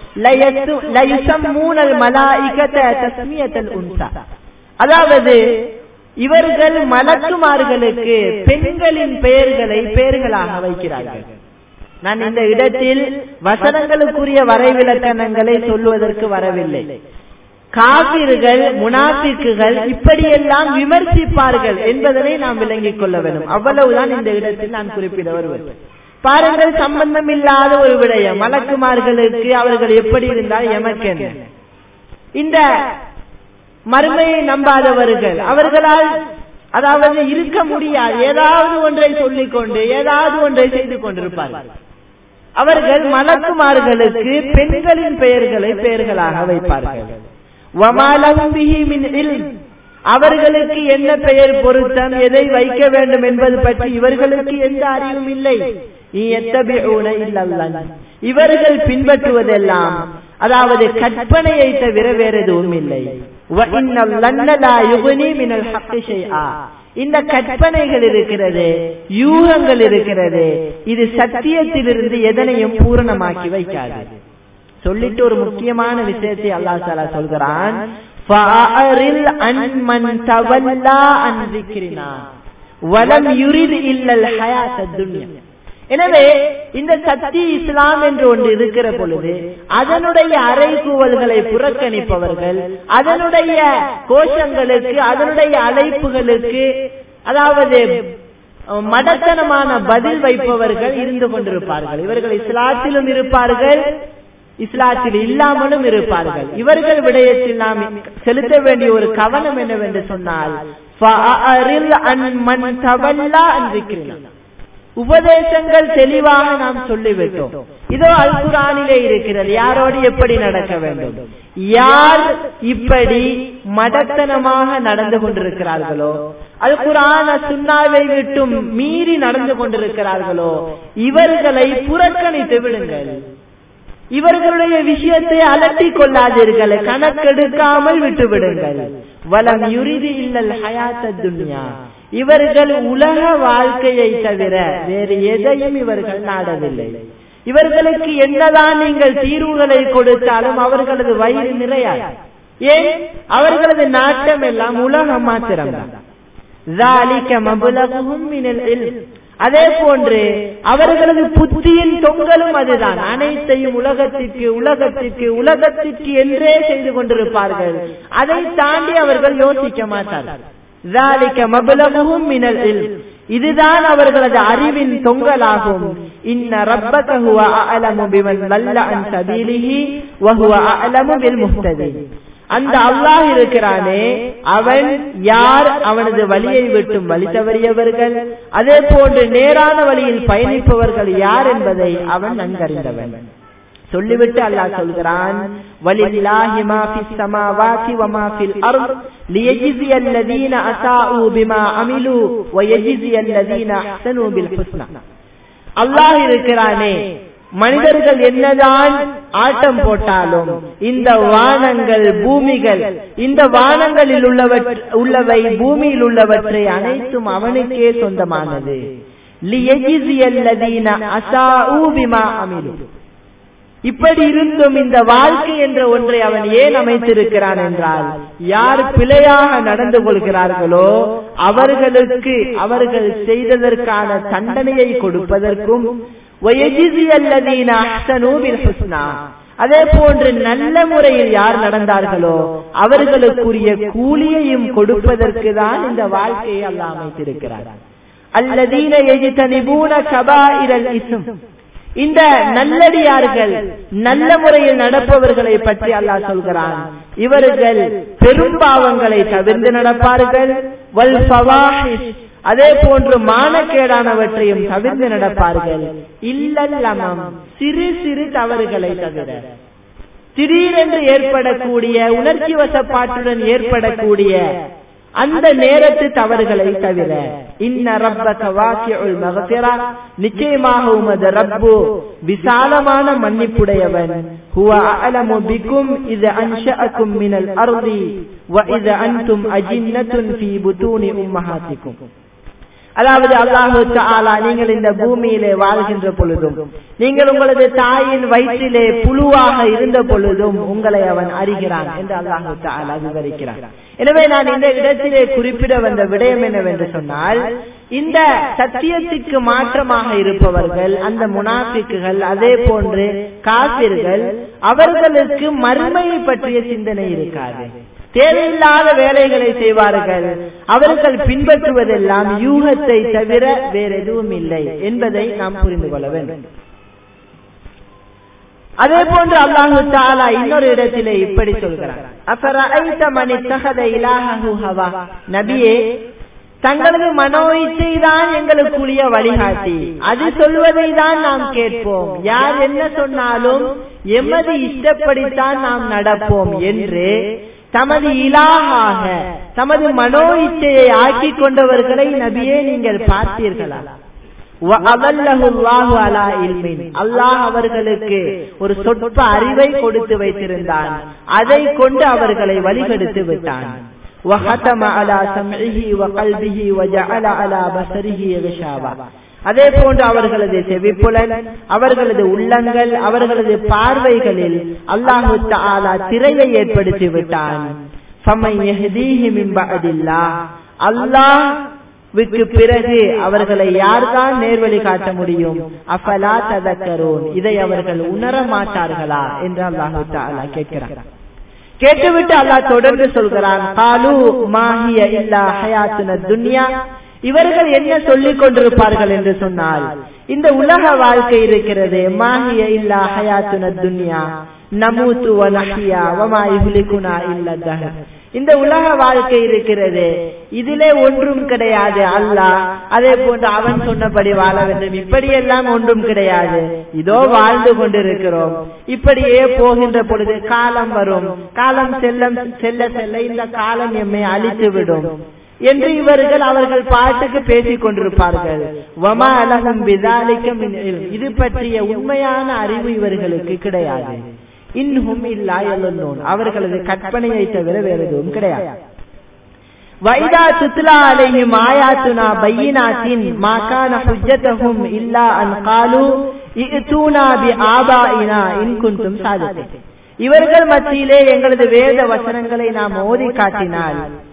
அதாவது இவர்கள் மலக்குமார்களுக்கு பெண்களின் பெயர்களை பெயர்களாக வைக்கிறார்கள் நான் இந்த இடத்தில் வசனங்களுக்குரிய வரைவிலக்கணங்களை சொல்வதற்கு வரவில்லை காபிர்கள் முனாபிக்குகள் இப்படியெல்லாம் விமர்சிப்பார்கள் என்பதனை நாம் விளங்கிக் கொள்ள வேண்டும் அவ்வளவுதான் இந்த இடத்தில் நான் குறிப்பிட வருவது பாருங்கள் சம்பந்தம் இல்லாத ஒரு விடயம் மலக்குமார்களுக்கு அவர்கள் எப்படி இருந்தால் எமக்கென்ன இந்த மறுமையை நம்பாதவர்கள் அவர்களால் அதாவது இருக்க முடியாது ஏதாவது ஒன்றை சொல்லிக்கொண்டு ஏதாவது ஒன்றை செய்து கொண்டிருப்பார்கள் அவர்கள் மலக்குமார்களுக்கு பெண்களின் பெயர்களை பெயர்களாக வைப்பார்கள் அவர்களுக்கு என்ன பெயர் பொருத்தம் எதை வைக்க வேண்டும் என்பது பற்றி இவர்களுக்கு எந்த அறிவும் இல்லை இவர்கள் பின்பற்றுவதெல்லாம் அதாவது கற்பனையை தவிர வேற எதுவும் இல்லை இந்த கற்பனைகள் இருக்கிறது யூகங்கள் இருக்கிறது இது சத்தியத்திலிருந்து எதனையும் பூரணமாக்கி வைக்காது சொல்லிட்டு ஒரு முக்கியமான விஷயத்தை அல்லா தாலா சொல்கிறான் எனவே இந்த சக்தி இஸ்லாம் என்று ஒன்று இருக்கிற பொழுது அதனுடைய அறைகூவல்களை புறக்கணிப்பவர்கள் அதனுடைய கோஷங்களுக்கு அதனுடைய அழைப்புகளுக்கு அதாவது மடத்தனமான பதில் வைப்பவர்கள் இருந்து கொண்டிருப்பார்கள் இவர்கள் இஸ்லாத்திலும் இருப்பார்கள் இஸ்லாத்தில் இல்லாமலும் இருப்பார்கள் இவர்கள் விடயத்தில் நாம் செலுத்த வேண்டிய ஒரு கவனம் என்னவென்று சொன்னால் உபதேசங்கள் தெளிவாக நாம் சொல்லிவிட்டோம் இதோ அல் குரானிலே இருக்கிறது யாரோடு எப்படி நடக்க வேண்டும் யார் இப்படி மடத்தனமாக நடந்து கொண்டிருக்கிறார்களோ அல் குரான சுண்ணாவை விட்டும் மீறி நடந்து கொண்டிருக்கிறார்களோ இவர்களை புறக்கணித்து விடுங்கள் இவர்களுடைய விஷயத்தை அலட்டிக் கொள்ளாதீர்கள் கணக்கெடுக்காமல் விட்டுவிடுங்கள் வலம் யுரிதி இல்லல் ஹயாத்த துன்யா இவர்கள் உலக வாழ்க்கையை தவிர வேறு எதையும் இவர்கள் நாடவில்லை இவர்களுக்கு என்னதான் நீங்கள் தீர்வுகளை கொடுத்தாலும் அவர்களது வயிறு நிறையாது ஏன் அவர்களது நாட்டம் எல்லாம் உலகம் மாத்திரம்தான் ذَلِكَ مَبْلَغُهُم مِّنَ الْعِلْمِ அதே போன்று அவர்களது புத்தியின் தொங்கலும் அதுதான் அனைத்தையும் உலகத்திற்கு உலகத்திற்கு உலகத்திற்கு என்றே செய்து கொண்டிருப்பார்கள் அதை தாண்டி அவர்கள் யோசிக்க மாட்டார்கள் ذَلِكَ مَبْلَغُهُم مِّنَ الْعِلْمِ இதுதான் அவர்களது அறிவின் தொங்கலாகும் இன்ன ரப்பக ஹுவ அஅலமு பிமன் லல்ல அன் சபீலிஹி வ ஹுவ அஅலமு பில் முஹ்ததீன் அந்த அல்லாஹ் இருக்கிறானே அவன் யார் அவனது வழியை விட்டும் வழி தவறியவர்கள் அதே போன்று நேரான வழியில் பயணிப்பவர்கள் யார் என்பதை அவன் நன்கறிந்தவன் சொல்லிவிட்டு அல்லாஹ் சொல்கிறான் வலில்லாஹி மா ஃபிஸ் ஸமாவாதி வ மா ஃபில் அர்த் லியஜ்ஸி அல்லதீன அஸாஉ பிமா அமிலு வ யஜ்ஸி அல்லதீன அஹ்ஸனு பில் ஹுஸ்னா அல்லாஹ் இருக்கிறானே மனிதர்கள் என்னதான் ஆட்டம் போட்டாலும் இந்த வானங்கள் பூமிகள் இந்த வானங்களில் உள்ளவற்றை உள்ளவை பூமியில் உள்ளவற்றை அனைத்தும் அவனுக்கே சொந்தமானது லியஜ்ஸி அல்லதீன அஸாஉ பிமா அமிலு இப்படி இருந்தும் இந்த வாழ்க்கை என்ற ஒன்றை அவன் ஏன் அமைத்திருக்கிறான் என்றால் யார் பிழையாக நடந்து கொள்கிறார்களோ அவர்களுக்கு அவர்கள் செய்ததற்கான தண்டனையை கொடுப்பதற்கும் அதே போன்று நல்ல முறையில் யார் நடந்தார்களோ அவர்களுக்குரிய கூலியையும் கொடுப்பதற்கு தான் இந்த வாழ்க்கையை அல்ல அமைத்திருக்கிறார் அல்லதீன எஜிதனிபூன கபாயிரல் இசும் இந்த நல்லடியார்கள் நல்ல முறையில் நடப்பவர்களை பற்றி அல்லாஹ் சொல்கிறான் இவர்கள் பெரும்பாவங்களை தவிர்த்து நடப்பார்கள் வல் ஃபவாஹிஷ் அதே போன்று மானக்கேடானவற்றையும் தவிர்த்து நடப்பார்கள் இல்லல்லமம் சிறு சிறு தவறுகளை தவிர திடீரென்று ஏற்படக்கூடிய உணர்ச்சி வசப்பாட்டுடன் ஏற்படக்கூடிய அந்த நேரத்து தவறுகளை தவிர இன்ன ரப்பக வாக்கியுல் மகசிரா நிச்சயமாக உமது ரப்பு விசாலமான மன்னிப்புடையவன் ஹுவ அலமு பிக்கும் இது அன்ஷஅக்கும் மினல் அர்தி வ இது அன்தும் அஜின்னத்துன் ஃபீ புதூனி உம்மஹாத்திக்கும் அதாவது அல்லாஹு தாலா நீங்கள் இந்த பூமியிலே வாழ்கின்ற பொழுதும் நீங்கள் உங்களது தாயின் வயிற்றிலே புழுவாக இருந்த பொழுதும் உங்களை அவன் அறிகிறான் என்று அல்லாஹு தாலா விவரிக்கிறான் எனவே நான் இந்த இடத்திலே குறிப்பிட வந்த விடயம் என்னவென்று சொன்னால் இந்த சத்தியத்துக்கு மாற்றமாக இருப்பவர்கள் அந்த முனாஃபிக்குகள் அதே போன்று காசிர்கள் அவர்களுக்கு மறுமையை பற்றிய சிந்தனை இருக்காது தேவையில்லாத வேலைகளை செய்வார்கள் அவர்கள் பின்பற்றுவதெல்லாம் யூகத்தை தவிர வேற எதுவும் இல்லை என்பதை நாம் புரிந்து கொள்ள வேண்டும் அதே போன்று அல்லாஹு தாலா இன்னொரு இடத்திலே இப்படி சொல்கிறார் நபியே தங்களது மனோ இச்சை தான் எங்களுக்குரிய வழிகாட்டி அது சொல்வதை தான் நாம் கேட்போம் யார் என்ன சொன்னாலும் எமது இஷ்டப்படித்தான் நாம் நடப்போம் என்று தமது இலாகாக தமது மனோ இச்சையை ஆக்கி கொண்டவர்களை நபியே நீங்கள் பார்த்தீர்களா அல்லாஹ் அவர்களுக்கு ஒரு சொற்ப அறிவை கொடுத்து வைத்திருந்தான் அதை கொண்டு அவர்களை வழிகெடுத்து விட்டான் அதே போன்று அவர்களது செவிப்புலன் அவர்களது உள்ளங்கள் அவர்களது பார்வைகளில் அல்லாஹு தாலா திரையை ஏற்படுத்தி விட்டான் அல்லாஹ் விற்கு பிறகு அவர்களை யார்தான் நேர்வழி காட்ட முடியும் அஃபலா ததக்கரோன் இதை அவர்கள் உணர மாட்டார்களா என்று அல்லாஹு தாலா கேட்கிறார் கேட்டுவிட்டு அல்லாஹ் தொடர்ந்து சொல்கிறான் காலு மாஹிய இல்லா ஹயாத்துன துன்யா இவர்கள் என்ன சொல்லிக் கொண்டிருப்பார்கள் என்று சொன்னால் இந்த உலக வாழ்க்கை இருக்கிறது மாஹிய இல்லா ஹயாத்துன துன்யா நமூத்து வனஹியா வமாயுலிகுனா இல்ல இந்த உலக வாழ்க்கை இருக்கிறது இதிலே ஒன்றும் கிடையாது அல்லாஹ் அதே போன்று அவன் சொன்னபடி வாழ வேண்டும் இப்படியெல்லாம் ஒன்றும் கிடையாது இதோ வாழ்ந்து கொண்டிருக்கிறோம் இப்படியே போகின்ற பொழுது காலம் வரும் காலம் செல்ல செல்ல செல்ல இந்த காலம் எம்மை அழித்து விடும் என்று இவர்கள் அவர்கள் பாட்டுக்கு பேசிக் கொண்டிருப்பார்கள் வமா அலகும் விதாலிக்கம் இது பற்றிய உண்மையான அறிவு இவர்களுக்கு கிடையாது இன்னும் இல்லா எல்லோன் அவர்களது கற்பனையை தவிர வேறு எதுவும் கிடையாது வைதா சுத்லா அலைஹிம் ஆயாத்துனா பையினாத்தின் மாகான ஹுஜ்ஜத்தஹும் இல்லா அன் காலு இத்தூனா பி ஆபாயினா இன் குந்தும் சாதித்தேன் இவர்கள் மத்தியிலே எங்களது வேத வசனங்களை நாம் ஓதி காட்டினால்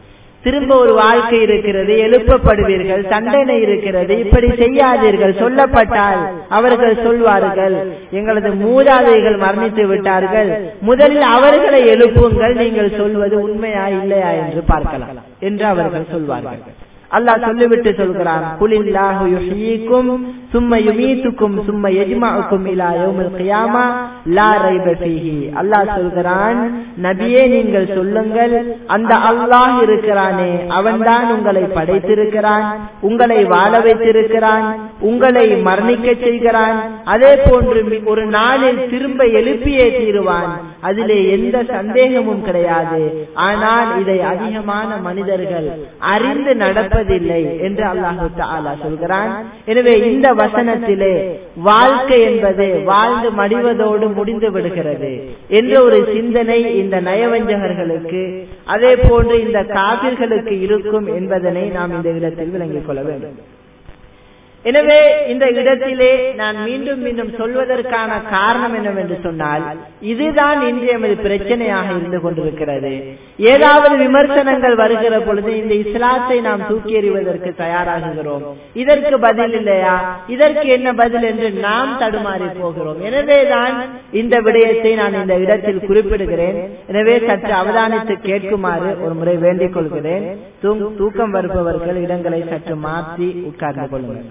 திரும்ப ஒரு வாழ்க்கை இருக்கிறது எழுப்பப்படுவீர்கள் தண்டனை இருக்கிறது இப்படி செய்யாதீர்கள் சொல்லப்பட்டால் அவர்கள் சொல்வார்கள் எங்களது மூதாதைகள் மரணித்து விட்டார்கள் முதலில் அவர்களை எழுப்புங்கள் நீங்கள் சொல்வது உண்மையா இல்லையா என்று பார்க்கலாம் என்று அவர்கள் சொல்வார்கள் அல்லாஹ் சொல்லிவிட்டு சொல்கிறான் குலில்லாஹு யுஹ்யீக்கும் சும்ம யுமீத்துக்கும் சும்ம யஜ்மஉக்கும் இலா யௌமில் கியாமா லா ரைப ஃபீஹி அல்லாஹ் சொல்கிறான் நபியே நீங்கள் சொல்லுங்கள் அந்த அல்லாஹ் இருக்கிறானே அவன்தான் உங்களை படைத்திருக்கிறான் உங்களை வாழ வைத்திருக்கிறான் உங்களை மரணிக்க செய்கிறான் அதே போன்று ஒரு நாளில் திரும்ப எழுப்பியே தீருவான் அதிலே எந்த சந்தேகமும் கிடையாது ஆனால் இதை அதிகமான மனிதர்கள் அறிந்து நடப்பதில்லை என்று அல்லாஹு தாலா சொல்கிறான் எனவே இந்த வசனத்திலே வாழ்க்கை என்பது வாழ்ந்து மடிவதோடு முடிந்து விடுகிறது என்ற ஒரு சிந்தனை இந்த நயவஞ்சகர்களுக்கு அதே போன்று இந்த காவிர்களுக்கு இருக்கும் என்பதனை நாம் இந்த இடத்தில் விளங்கிக் கொள்ள வேண்டும் எனவே இந்த இடத்திலே நான் மீண்டும் மீண்டும் சொல்வதற்கான காரணம் என்னவென்று சொன்னால் இதுதான் இன்று எமது பிரச்சனையாக இருந்து கொண்டிருக்கிறது ஏதாவது விமர்சனங்கள் வருகிற பொழுது இந்த இஸ்லாத்தை நாம் தூக்கி எறிவதற்கு தயாராகுகிறோம் இதற்கு பதில் இல்லையா இதற்கு என்ன பதில் என்று நாம் தடுமாறி போகிறோம் எனவேதான் இந்த விடயத்தை நான் இந்த இடத்தில் குறிப்பிடுகிறேன் எனவே சற்று அவதானித்து கேட்குமாறு ஒரு முறை வேண்டிக் கொள்கிறேன் தூக்கம் வருபவர்கள் இடங்களை சற்று மாற்றி உட்கார்ந்து கொள்ளுங்கள்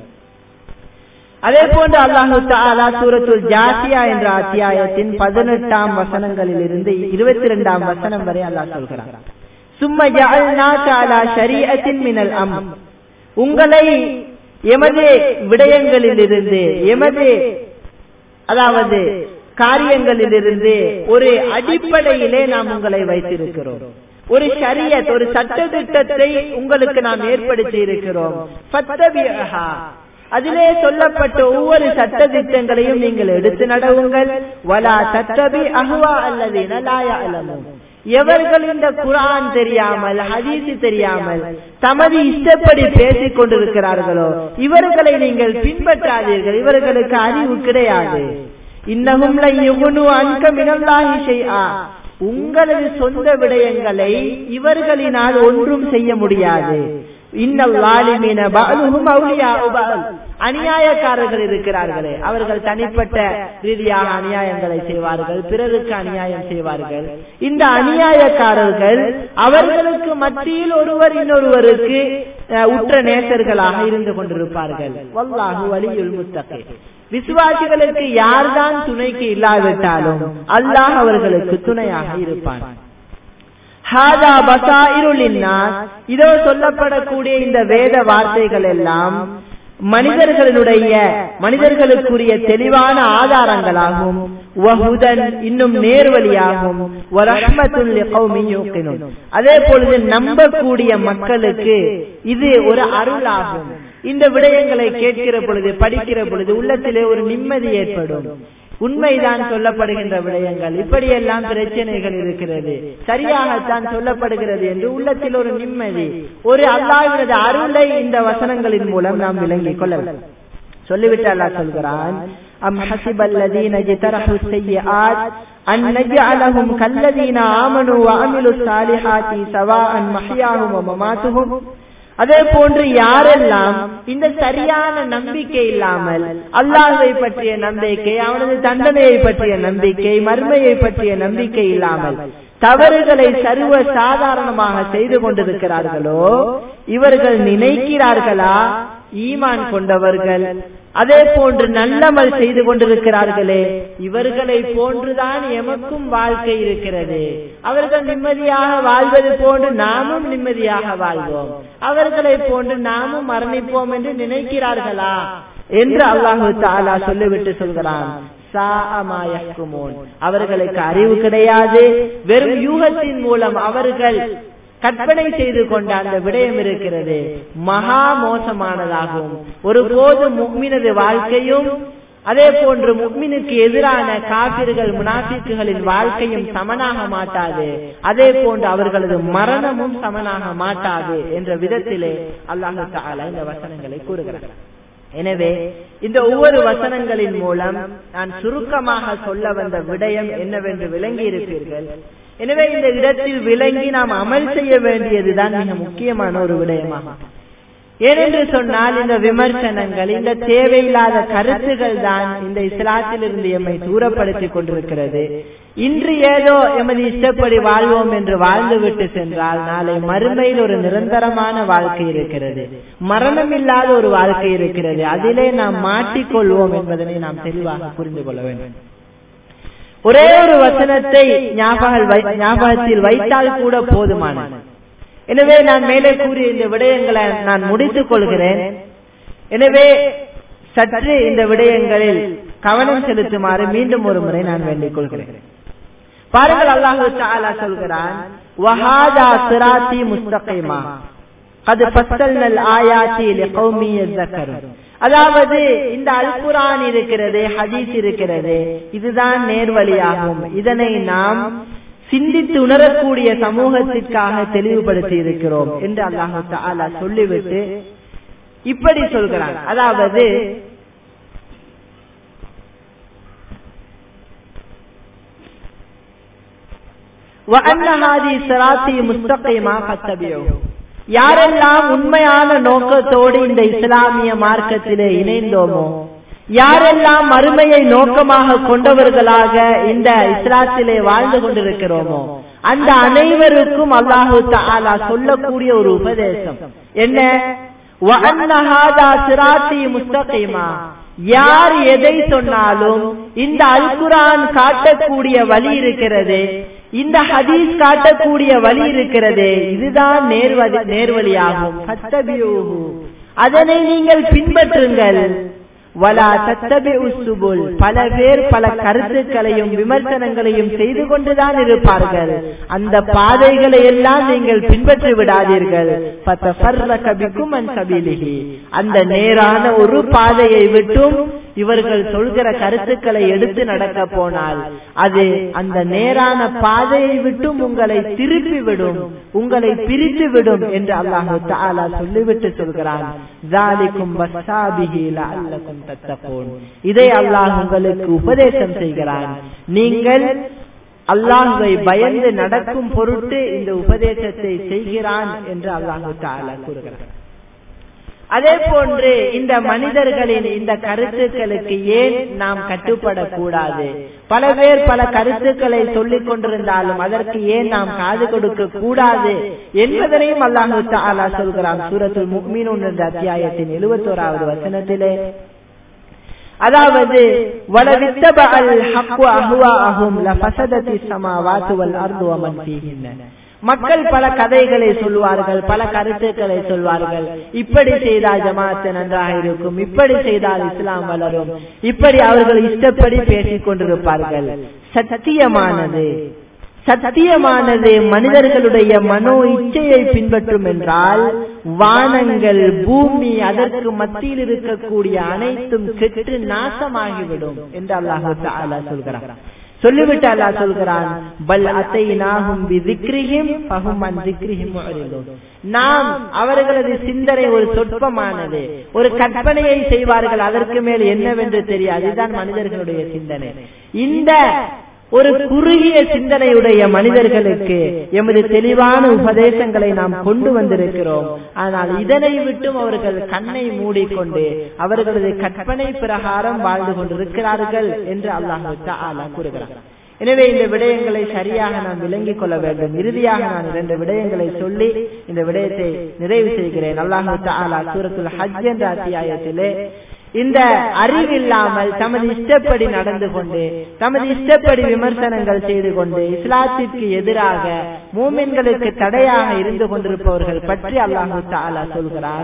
அதே போன்று அல்லாஹு தாலா சூரத்துல் ஜாசியா என்ற அத்தியாயத்தின் பதினெட்டாம் வசனங்களில் இருந்து இருபத்தி இரண்டாம் வசனம் வரை அல்லாஹ் சொல்கிறார் சும்ம ஜஅல்நாக ஷரீஅத்தின் மினல் அம் உங்களை எமது விடயங்களிலிருந்து எமது அதாவது காரியங்களிலிருந்து ஒரு அடிப்படையிலே நாம் உங்களை வைத்திருக்கிறோம் ஒரு ஷரியத் ஒரு சட்ட திட்டத்தை உங்களுக்கு நாம் ஏற்படுத்தி இருக்கிறோம் அதிலே சொல்லப்பட்ட ஒவ்வொரு சட்ட திட்டங்களையும் நீங்கள் எடுத்து நடவுங்கள் வலா தத்தபி அஹுவா அல்லது நலாய அலமும் எவர்கள் இந்த குரான் தெரியாமல் ஹதீசி தெரியாமல் தமது இஷ்டப்படி பேசிக் கொண்டிருக்கிறார்களோ இவர்களை நீங்கள் பின்பற்றாதீர்கள் இவர்களுக்கு அறிவு கிடையாது இன்னமும் அன்க மினல்லாஹி ஷைஆ உங்களது சொந்த விடயங்களை இவர்களினால் ஒன்றும் செய்ய முடியாது அநியாயக்காரர்கள் இருக்கிறார்களே அவர்கள் தனிப்பட்ட ரீதியாக அநியாயங்களை செய்வார்கள் பிறருக்கு அநியாயம் செய்வார்கள் இந்த அநியாயக்காரர்கள் அவர்களுக்கு மத்தியில் ஒருவர் இன்னொருவருக்கு உற்ற நேசர்களாக இருந்து கொண்டிருப்பார்கள் வல்லாஹு வலியுல் முத்தகை விசுவாசிகளுக்கு யார்தான் துணைக்கு இல்லாவிட்டாலும் அல்லாஹ் அவர்களுக்கு துணையாக இருப்பான் இதோ சொல்லப்படக்கூடிய இந்த வேத வார்த்தைகள் எல்லாம் மனிதர்களுடைய மனிதர்களுக்குரிய தெளிவான ஆதாரங்களாகும் இன்னும் நேர்வழியாகும் அதே பொழுது நம்பக்கூடிய மக்களுக்கு இது ஒரு அருளாகும் இந்த விடயங்களை கேட்கிற பொழுது படிக்கிற பொழுது உள்ளத்திலே ஒரு நிம்மதி ஏற்படும் உண்மைதான் சொல்லப்படுகின்ற விடயங்கள் இப்படியெல்லாம் பிரச்சனைகள் இருக்கிறது சரியாகத்தான் சொல்லப்படுகிறது என்று உள்ளத்தில் ஒரு நிம்மதி ஒரு அல்லாவினது அருளை இந்த வசனங்களின் மூலம் நாம் விளங்கிக் கொள்ளலாம் சொல்லிவிட்டு அல்லாஹ் சொல்கிறான் அம் ஹசிபல்லதீன ஜிதரஹு ஸய்யிஆத் அன் நஜ்அலஹும் கல்லதீன ஆமனு வ அமிலுஸ் ஸாலிஹாத்தி ஸவாஅன் மஹ்யாஹும் வ மமாத்துஹும் அதே போன்று யாரெல்லாம் இந்த சரியான நம்பிக்கை இல்லாமல் அல்லாஹை பற்றிய நம்பிக்கை அவனது தண்டனையை பற்றிய நம்பிக்கை மர்மையை பற்றிய நம்பிக்கை இல்லாமல் தவறுகளை சர்வ சாதாரணமாக செய்து கொண்டிருக்கிறார்களோ இவர்கள் நினைக்கிறார்களா ஈமான் கொண்டவர்கள் அதே போன்று நல்லமல் செய்து கொண்டிருக்கிறார்களே இவர்களை போன்றுதான் எமக்கும் வாழ்க்கை இருக்கிறது அவர்கள் நிம்மதியாக வாழ்வது போன்று நாமும் நிம்மதியாக வாழ்வோம் அவர்களை போன்று நாமும் மரணிப்போம் என்று நினைக்கிறார்களா என்று அல்லாஹு தாலா சொல்லிவிட்டு சொல்கிறான் அவர்களுக்கு அறிவு கிடையாது வெறும் யூகத்தின் மூலம் அவர்கள் கற்பனை செய்து கொண்ட அந்த விடயம் இருக்கிறது மகா மோசமானதாகும் ஒருபோது முக்மினது வாழ்க்கையும் அதே போன்று முக்மினுக்கு எதிரான காபிர்கள் முனாஃபிக்குகளின் வாழ்க்கையும் சமனாக மாட்டாது அதே போன்று அவர்களது மரணமும் சமனாக மாட்டாது என்ற விதத்திலே அல்லாஹு தாலா இந்த வசனங்களை கூறுகிறார் எனவே இந்த ஒவ்வொரு வசனங்களின் மூலம் நான் சுருக்கமாக சொல்ல வந்த விடயம் என்னவென்று விளங்கி இருப்பீர்கள் எனவே இந்த இடத்தில் விளங்கி நாம் அமல் செய்ய வேண்டியதுதான் மிக முக்கியமான ஒரு விடயமாகும் ஏனென்று சொன்னால் இந்த விமர்சனங்கள் இந்த தேவையில்லாத கருத்துகள் தான் இந்த இஸ்லாத்திலிருந்து எம்மை தூரப்படுத்தி கொண்டிருக்கிறது இன்று ஏதோ எமது இஷ்டப்படி வாழ்வோம் என்று வாழ்ந்துவிட்டு சென்றால் நாளை மறுமையில் ஒரு நிரந்தரமான வாழ்க்கை இருக்கிறது மரணம் இல்லாத ஒரு வாழ்க்கை இருக்கிறது அதிலே நாம் மாட்டிக்கொள்வோம் என்பதனை நாம் தெளிவாக புரிந்து கொள்ள வேண்டும் ஒரே ஒரு வசனத்தை ஞாபகத்தில் வைத்தால் கூட போதுமானது எனவே நான் மேலே கூறிய இந்த விடயங்களை நான் முடித்துக் கொள்கிறேன் எனவே சற்று இந்த விடயங்களில் கவனம் செலுத்துமாறு மீண்டும் ஒரு முறை நான் வேண்டிக் கொள்கிறேன் பாருங்கள் அல்லாஹு தாலா சொல்கிறான் வஹாதா சிராத்தி முஸ்தகைமா அது பஸ்தல் ஆயாத்தி லகௌமி யذكرون அதாவது இந்த அல்குரான் இருக்கிறது ஹதீஸ் இருக்கிறது இதுதான் நேர்வழியாகும் இதனை நாம் சிந்தித்து உணரக்கூடிய சமூகத்திற்காக தெளிவுபடுத்தி இருக்கிறோம் என்று அல்லாஹு தாலா சொல்லிவிட்டு இப்படி சொல்கிறான் அதாவது யாரெல்லாம் உண்மையான நோக்கத்தோடு இந்த இஸ்லாமிய மார்க்கத்திலே இணைந்தோமோ யாரெல்லாம் மறுமையை நோக்கமாக கொண்டவர்களாக இந்த இஸ்லாத்திலே வாழ்ந்து கொண்டிருக்கிறோமோ அந்த அனைவருக்கும் அல்லாஹு தாலா சொல்லக்கூடிய ஒரு உபதேசம் என்ன முஸ்தகிமா யார் எதை சொன்னாலும் இந்த அல்குரான் காட்டக்கூடிய வழி இருக்கிறது இந்த ஹதீஸ் காட்டக்கூடிய வழி இருக்கிறது இதுதான் நேர்வழி நேர்வழியாகும் அதனை நீங்கள் பின்பற்றுங்கள் வலா தத்தபி உசுபுல் பல பேர் பல கருத்துக்களையும் விமர்சனங்களையும் செய்து கொண்டுதான் இருப்பார்கள் அந்த பாதைகளை எல்லாம் நீங்கள் பின்பற்றி விடாதீர்கள் அந்த நேரான ஒரு பாதையை விட்டும் இவர்கள் சொல்கிற கருத்துக்களை எடுத்து நடக்க போனால் அது அந்த நேரான பாதையை விட்டும் உங்களை திருப்பி விடும் உங்களை பிரித்து விடும் என்று அல்லாஹு தாலா சொல்லிவிட்டு சொல்கிறான் இதை அல்லாஹ் உங்களுக்கு உபதேசம் செய்கிறான் நீங்கள் அல்லாஹுவை பயந்து நடக்கும் பொருட்டு இந்த உபதேசத்தை செய்கிறான் என்று அல்லாஹு தாலா கூறுகிறான் அதே போன்று இந்த மனிதர்களின் இந்த கருத்துக்களுக்கு ஏன் நாம் கட்டுப்படக்கூடாது பல பேர் பல கருத்துக்களை சொல்லிக் கொண்டிருந்தாலும் அதற்கு ஏன் நாம் காது கொடுக்க கூடாது என்பதனையும் அல்லாஹு தாலா சொல்கிறான் சூரத்துல் முக்மீன் என்ற அத்தியாயத்தின் எழுபத்தோராவது வசனத்திலே அதாவது மக்கள் பல கதைகளை சொல்வார்கள் பல கருத்துக்களை சொல்வார்கள் இப்படி செய்தால் ஜமாத்து நன்றாக இருக்கும் இப்படி செய்தால் இஸ்லாம் வளரும் இப்படி அவர்கள் இஷ்டப்படி பேசிக் கொண்டிருப்பார்கள் சத்தியமானது சத்தியமானது மனிதர்களுடைய மனோ இச்சையை பின்பற்றும் என்றால் வானங்கள் பூமி அதற்கு மத்தியில் இருக்கக்கூடிய அனைத்தும் கெட்டு நாசமாகிவிடும் என்று அல்லாஹு தாலா சொல்கிறார் சொல்லிவிட்டு அல்லாஹ் சொல்கிறான் பல் அத்தைனாகும் விதிக்ரிஹிம் பஹும் அன் திக்ரிஹிம் நாம் அவர்களது சிந்தனை ஒரு சொற்பமானது ஒரு கற்பனையை செய்வார்கள் அதற்கு மேல் என்னவென்று தெரியாது இதுதான் மனிதர்களுடைய சிந்தனை இந்த ஒரு குறுகிய சிந்தனையுடைய மனிதர்களுக்கு எமது தெளிவான உபதேசங்களை நாம் கொண்டு வந்திருக்கிறோம் ஆனால் இதனை விட்டும் அவர்கள் கண்ணை மூடிக்கொண்டு அவர்களது கற்பனை பிரகாரம் வாழ்ந்து கொண்டிருக்கிறார்கள் என்று அல்லாஹு தாலா கூறுகிறார் எனவே இந்த விடயங்களை சரியாக நாம் விளங்கிக் கொள்ள வேண்டும் இறுதியாக நான் இரண்டு விடயங்களை சொல்லி இந்த விடயத்தை நிறைவு செய்கிறேன் அல்லாஹு தாலா சூரத்துல் ஹஜ் என்ற அத்தியாயத்திலே இந்த அறிவில்லாமல் தமது இஷ்டப்படி நடந்து கொண்டு தமது இஷ்டப்படி விமர்சனங்கள் செய்து கொண்டு இஸ்லாத்திற்கு எதிராக மூமின்களுக்கு தடையாக இருந்து கொண்டிருப்பவர்கள் பற்றி அல்லாஹு தாலா சொல்கிறான்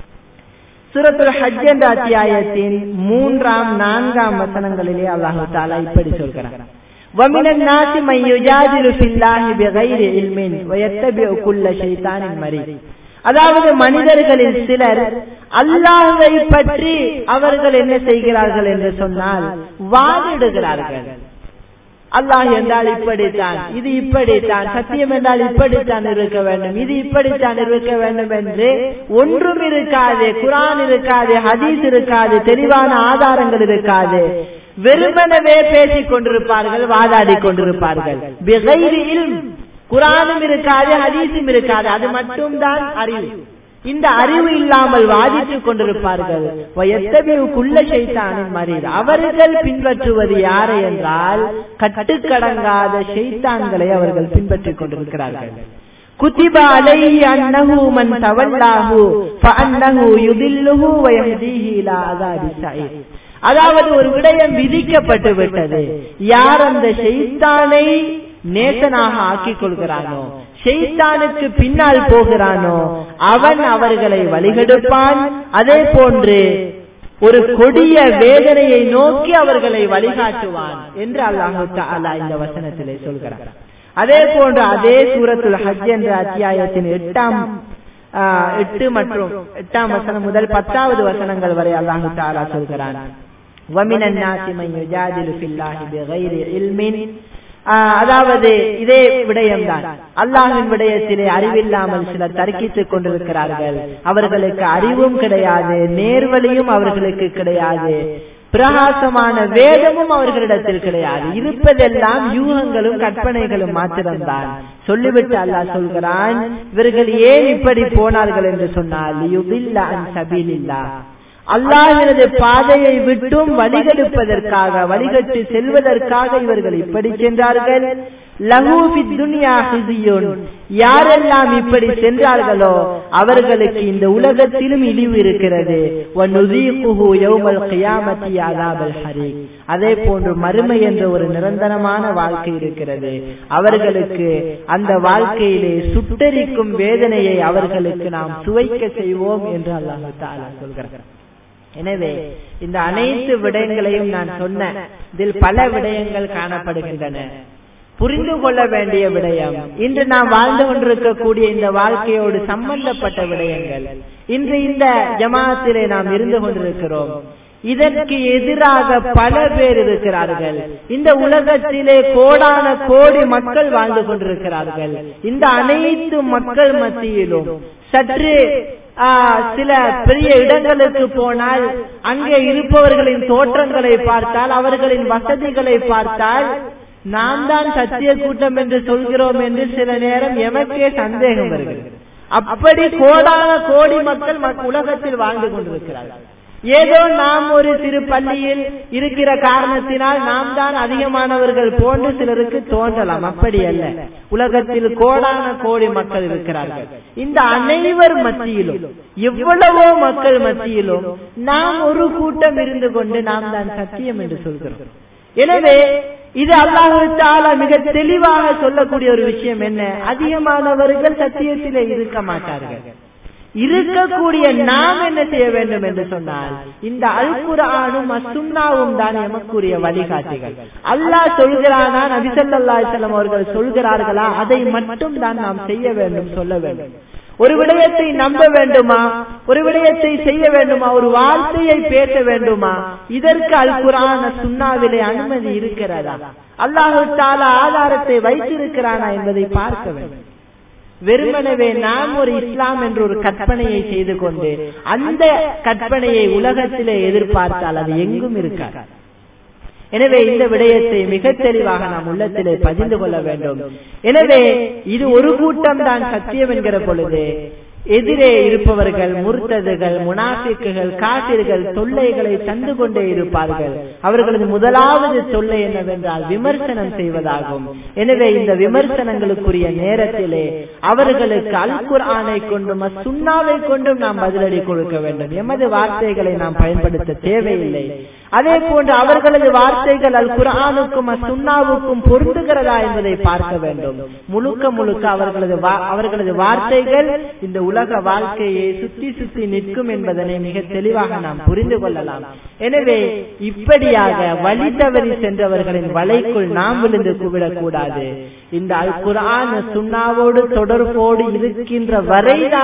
சுரத்துல் ஹஜ் என்ற அத்தியாயத்தின் மூன்றாம் நான்காம் வசனங்களிலே அல்லாஹு தாலா இப்படி சொல்கிறார் ومن الناس من يجادل في الله بغير علم ويتبع كل شيطان مريض அதாவது மனிதர்களில் சிலர் அல்லாஹை பற்றி அவர்கள் என்ன செய்கிறார்கள் என்று சொன்னால் வாதிடுகிறார்கள் அல்லாஹ் என்றால் இப்படித்தான் இது இப்படித்தான் சத்தியம் என்றால் இப்படித்தான் இருக்க வேண்டும் இது இப்படித்தான் இருக்க வேண்டும் என்று ஒன்றும் இருக்காது குரான் இருக்காது ஹதீஸ் இருக்காது தெளிவான ஆதாரங்கள் இருக்காது வெறுமனவே பேசிக் கொண்டிருப்பார்கள் வாதாடி கொண்டிருப்பார்கள் குரானும் இருக்காது ஹதீஸும் இருக்காது அது மட்டும்தான் அறிவு இந்த அறிவு இல்லாமல் வாதித்துக் கொண்டிருப்பார்கள் குள்ள செய்தானின் மறியது அவர்கள் பின்பற்றுவது யாரை என்றால் கட்டுக்கடங்காத செய்தான்களை அவர்கள் பின்பற்றிக் கொண்டிருக்கிறார்கள் குத்திப அலைஹி அன்னஹு மன் தவல்லாஹு ஃபஅன்னஹு யுதில்லுஹு வ யஹ்தீஹி இலா அஸாபி ஸஈர் அதாவது ஒரு விடயம் விதிக்கப்பட்டு விட்டது யார் அந்த ஷைத்தானை நேசனாக ஆக்கிக் கொள்கிறானோ ஷெய்தானுக்கு பின்னால் போகிறானோ அவன் அவர்களை வழிகெடுப்பான் அதே போன்று ஒரு கொடிய வேதனையை நோக்கி அவர்களை வழிகாட்டுவான் என்று அல்லாஹு தாலா இந்த வசனத்திலே சொல்கிறார் அதே போன்று அதே சூரத்துல் ஹஜ் என்ற அத்தியாயத்தின் எட்டாம் எட்டு மற்றும் எட்டாம் வசனம் முதல் பத்தாவது வசனங்கள் வரை அல்லாஹு தாலா சொல்கிறான் وَمِنَ النَّاسِ مَن يُجَادِلُ فِي اللَّهِ بِغَيْرِ عِلْمٍ அதாவது இதே விடயம்தான் அல்லாஹின் விடயத்திலே அறிவில்லாமல் சிலர் தர்க்கித்துக் கொண்டிருக்கிறார்கள் அவர்களுக்கு அறிவும் கிடையாது நேர்வழியும் அவர்களுக்கு கிடையாது பிரகாசமான வேதமும் அவர்களிடத்தில் கிடையாது இருப்பதெல்லாம் யூகங்களும் கற்பனைகளும் மாத்திரம்தான் சொல்லிவிட்டு அல்லாஹ் சொல்கிறான் இவர்கள் ஏன் இப்படி போனார்கள் என்று சொன்னால் அல்லாஹினது பாதையை விட்டும் வழிகெடுப்பதற்காக வழிகட்டு செல்வதற்காக இவர்கள் இப்படி சென்றார்கள் யாரெல்லாம் இப்படி சென்றார்களோ அவர்களுக்கு இந்த உலகத்திலும் இழிவு இருக்கிறது அதே போன்று மறுமை என்ற ஒரு நிரந்தரமான வாழ்க்கை இருக்கிறது அவர்களுக்கு அந்த வாழ்க்கையிலே சுட்டரிக்கும் வேதனையை அவர்களுக்கு நாம் சுவைக்க செய்வோம் என்று அல்லாஹு தாலா சொல்கிறார் எனவே இந்த அனைத்து விடயங்களையும் நான் சொன்ன இதில் பல விடயங்கள் காணப்படுகின்றன புரிந்து கொள்ள வேண்டிய விடயம் இன்று நாம் வாழ்ந்து கொண்டிருக்கக்கூடிய இந்த வாழ்க்கையோடு சம்பந்தப்பட்ட விடயங்கள் இன்று இந்த ஜமாத்திலே நாம் இருந்து கொண்டிருக்கிறோம் இதற்கு எதிராக பல பேர் இருக்கிறார்கள் இந்த உலகத்திலே கோடான கோடி மக்கள் வாழ்ந்து கொண்டிருக்கிறார்கள் இந்த அனைத்து மக்கள் மத்தியிலும் சற்று சில பெரிய இடங்களுக்கு போனால் அங்கே இருப்பவர்களின் தோற்றங்களை பார்த்தால் அவர்களின் வசதிகளை பார்த்தால் நாம் தான் சத்திய கூட்டம் என்று சொல்கிறோம் என்று சில நேரம் எமக்கே சந்தேகம் வருகிறது அப்படி கோடான கோடி மக்கள் உலகத்தில் வாழ்ந்து கொண்டிருக்கிறார்கள் ஏதோ நாம் ஒரு சிறு பள்ளியில் இருக்கிற காரணத்தினால் நாம் தான் அதிகமானவர்கள் போன்று சிலருக்கு தோன்றலாம் அப்படி அல்ல உலகத்தில் கோடான கோடி மக்கள் இருக்கிறார்கள் இந்த அனைவர் மத்தியிலும் எவ்வளவோ மக்கள் மத்தியிலும் நாம் ஒரு கூட்டம் இருந்து கொண்டு நாம் தான் சத்தியம் என்று சொல்கிறோம் எனவே இது அல்லாஹு தாலா மிக தெளிவாக சொல்லக்கூடிய ஒரு விஷயம் என்ன அதிகமானவர்கள் சத்தியத்திலே இருக்க மாட்டார்கள் இருக்கக்கூடிய நாம் என்ன செய்ய வேண்டும் என்று சொன்னால் இந்த அல்குரானும் அசுன்னாவும் தான் எமக்குரிய வழிகாட்டிகள் அல்லாஹ் சொல்கிறானா நபிசல்லா செல்லம் அவர்கள் சொல்கிறார்களா அதை மட்டும் தான் நாம் செய்ய வேண்டும் சொல்ல வேண்டும் ஒரு விடயத்தை நம்ப வேண்டுமா ஒரு விடயத்தை செய்ய வேண்டுமா ஒரு வார்த்தையை பேச வேண்டுமா இதற்கு அல் குரான சுண்ணாவிலே அனுமதி இருக்கிறதா அல்லாஹு தாலா ஆதாரத்தை வைத்திருக்கிறானா என்பதை பார்க்க வேண்டும் வெறுமனவே நாம் ஒரு இஸ்லாம் என்ற ஒரு கற்பனையை செய்து கொண்டு அந்த கற்பனையை உலகத்திலே எதிர்பார்த்தால் அது எங்கும் இருக்காது எனவே இந்த விடயத்தை மிக தெளிவாக நாம் உள்ளத்திலே பதிந்து கொள்ள வேண்டும் எனவே இது ஒரு கூட்டம் தான் சத்தியம் என்கிற பொழுது எதிரே இருப்பவர்கள் முர்த்ததுகள் முனாஃபிக்குகள் காசிர்கள் தொல்லைகளை தந்து கொண்டே இருப்பார்கள் அவர்களது முதலாவது தொல்லை என்னவென்றால் விமர்சனம் செய்வதாகும் எனவே இந்த விமர்சனங்களுக்குரிய நேரத்திலே அவர்களுக்கு அல்குர் ஆணை கொண்டும் சுண்ணாவை கொண்டும் நாம் பதிலடி கொடுக்க வேண்டும் எமது வார்த்தைகளை நாம் பயன்படுத்த தேவையில்லை அதே போன்று அவர்களது வார்த்தைகள் அல் குரானுக்கும் சுண்ணாவுக்கும் பொருந்துகிறதா என்பதை பார்க்க வேண்டும் முழுக்க முழுக்க அவர்களது அவர்களது வார்த்தைகள் இந்த உலக வாழ்க்கையை சுத்தி சுத்தி நிற்கும் என்பதனை மிக தெளிவாக நாம் புரிந்து கொள்ளலாம் எனவே இப்படியாக வழி தவறி சென்றவர்களின் வலைக்குள் நாம் விழுந்து கூடாது இந்த அல் குரான் சுண்ணாவோடு தொடர்போடு இருக்கின்ற வரைதான்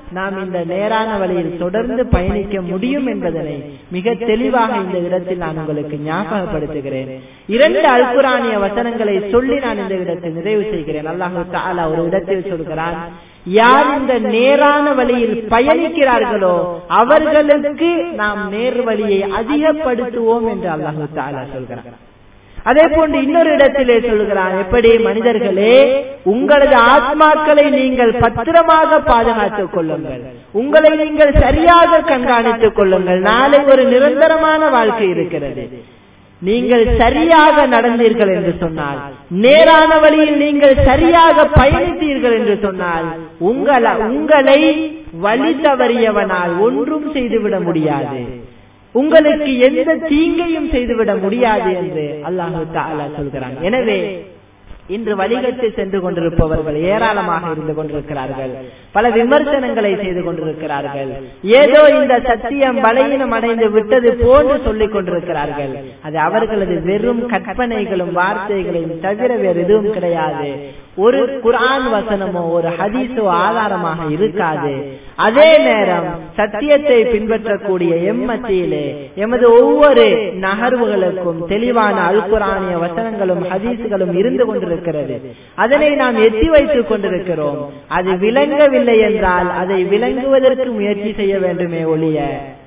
நாம் இந்த நேரான வழியில் தொடர்ந்து பயணிக்க முடியும் என்பதனை மிக தெளிவாக இந்த இடத்தில் நான் உங்களுக்கு ஞாபகப்படுத்துகிறேன் இரண்டு அல்குரானிய வசனங்களை சொல்லி நான் இந்த இடத்தில் நிறைவு செய்கிறேன் அல்லாஹு தாலா ஒரு இடத்தில் சொல்கிறான் யார் இந்த நேரான வழியில் பயணிக்கிறார்களோ அவர்களுக்கு நாம் நேர் வழியை அதிகப்படுத்துவோம் என்று அல்லாஹு தாலா சொல்கிறார் அதே போன்று இன்னொரு இடத்திலே சொல்கிறான் எப்படி மனிதர்களே உங்களது ஆத்மாக்களை நீங்கள் பத்திரமாக பாதுகாத்துக் கொள்ளுங்கள் உங்களை நீங்கள் சரியாக கண்காணித்துக் கொள்ளுங்கள் நாளை ஒரு நிரந்தரமான வாழ்க்கை இருக்கிறது நீங்கள் சரியாக நடந்தீர்கள் என்று சொன்னால் நேரான வழியில் நீங்கள் சரியாக பயணித்தீர்கள் என்று சொன்னால் உங்களை உங்களை வழி தவறியவனால் ஒன்றும் செய்துவிட முடியாது உங்களுக்கு எந்த தீங்கையும் செய்துவிட முடியாது என்று அல்லாஹு தாலா சொல்கிறான் எனவே இன்று வழிகட்டு சென்று கொண்டிருப்பவர்கள் ஏராளமாக இருந்து கொண்டிருக்கிறார்கள் பல விமர்சனங்களை செய்து கொண்டிருக்கிறார்கள் ஏதோ இந்த சத்தியம் பலையினம் அடைந்து விட்டது போன்று சொல்லிக் கொண்டிருக்கிறார்கள் அது அவர்களது வெறும் கற்பனைகளும் வார்த்தைகளையும் தவிர வேறு எதுவும் கிடையாது ஒரு குரான் வசனமோ ஒரு ஹதீஸோ ஆதாரமாக இருக்காது அதே நேரம் சத்தியத்தை பின்பற்றக்கூடிய எம்மத்தியிலே எமது ஒவ்வொரு நகர்வுகளுக்கும் தெளிவான அல்குரானிய வசனங்களும் ஹதீஸுகளும் இருந்து கொண்டிருக்கிறது அதனை நாம் எத்தி வைத்துக் கொண்டிருக்கிறோம் அது விளங்கவில்லை என்றால் அதை விளங்குவதற்கு முயற்சி செய்ய வேண்டுமே ஒழிய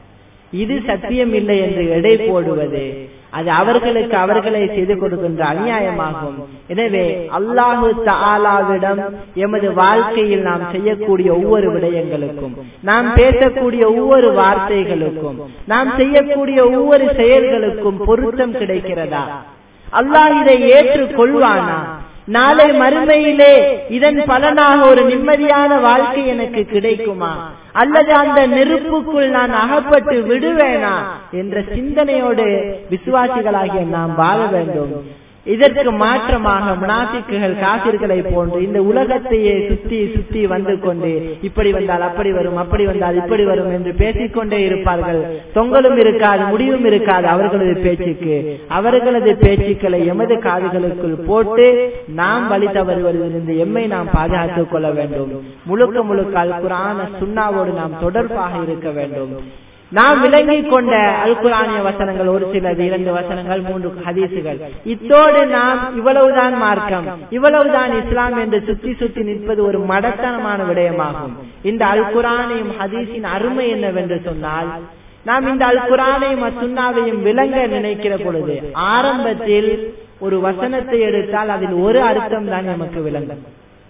இது சத்தியம் இல்லை என்று எடை போடுவது அது அவர்களுக்கு அவர்களை செய்து கொடுக்கின்ற அநியாயமாகும் எனவே அல்லாஹு தாலாவிடம் எமது வாழ்க்கையில் நாம் செய்யக்கூடிய ஒவ்வொரு விடயங்களுக்கும் நாம் பேசக்கூடிய ஒவ்வொரு வார்த்தைகளுக்கும் நாம் செய்யக்கூடிய ஒவ்வொரு செயல்களுக்கும் பொருத்தம் கிடைக்கிறதா அல்லாஹ் இதை ஏற்றுக் கொள்வானா நாளை மறுமையிலே இதன் பலனாக ஒரு நிம்மதியான வாழ்க்கை எனக்கு கிடைக்குமா அல்லது அந்த நெருப்புக்குள் நான் அகப்பட்டு விடுவேனா என்ற சிந்தனையோடு விசுவாசிகளாகிய நாம் வாழ வேண்டும் இதற்கு மாற்றமாக முனாபிக்குகள் காசிர்களை போன்று இந்த உலகத்தையே சுத்தி சுத்தி வந்து கொண்டு இப்படி வந்தால் அப்படி வரும் அப்படி வந்தால் இப்படி வரும் என்று பேசிக்கொண்டே இருப்பார்கள் தொங்கலும் இருக்காது முடிவும் இருக்காது அவர்களது பேச்சுக்கு அவர்களது பேச்சுக்களை எமது காதுகளுக்குள் போட்டு நாம் வழி தவறுவதிலிருந்து எம்மை நாம் பாதுகாத்துக் கொள்ள வேண்டும் முழுக்க முழுக்க அல் குரான சுண்ணாவோடு நாம் தொடர்பாக இருக்க வேண்டும் நாம் விளங்கிக் கொண்ட அல்குரானிய வசனங்கள் ஒரு சிலது இரண்டு வசனங்கள் மூன்று ஹதீசுகள் இத்தோடு நாம் இவ்வளவுதான் மார்க்கம் இவ்வளவுதான் இஸ்லாம் என்று சுத்தி சுத்தி நிற்பது ஒரு மடத்தனமான விடயமாகும் இந்த அல்குரானையும் ஹதீஸின் அருமை என்னவென்று சொன்னால் நாம் இந்த அல் குரானையும் சுண்ணாவையும் விளங்க நினைக்கிற பொழுது ஆரம்பத்தில் ஒரு வசனத்தை எடுத்தால் அதில் ஒரு அர்த்தம் தான் நமக்கு விளங்கும்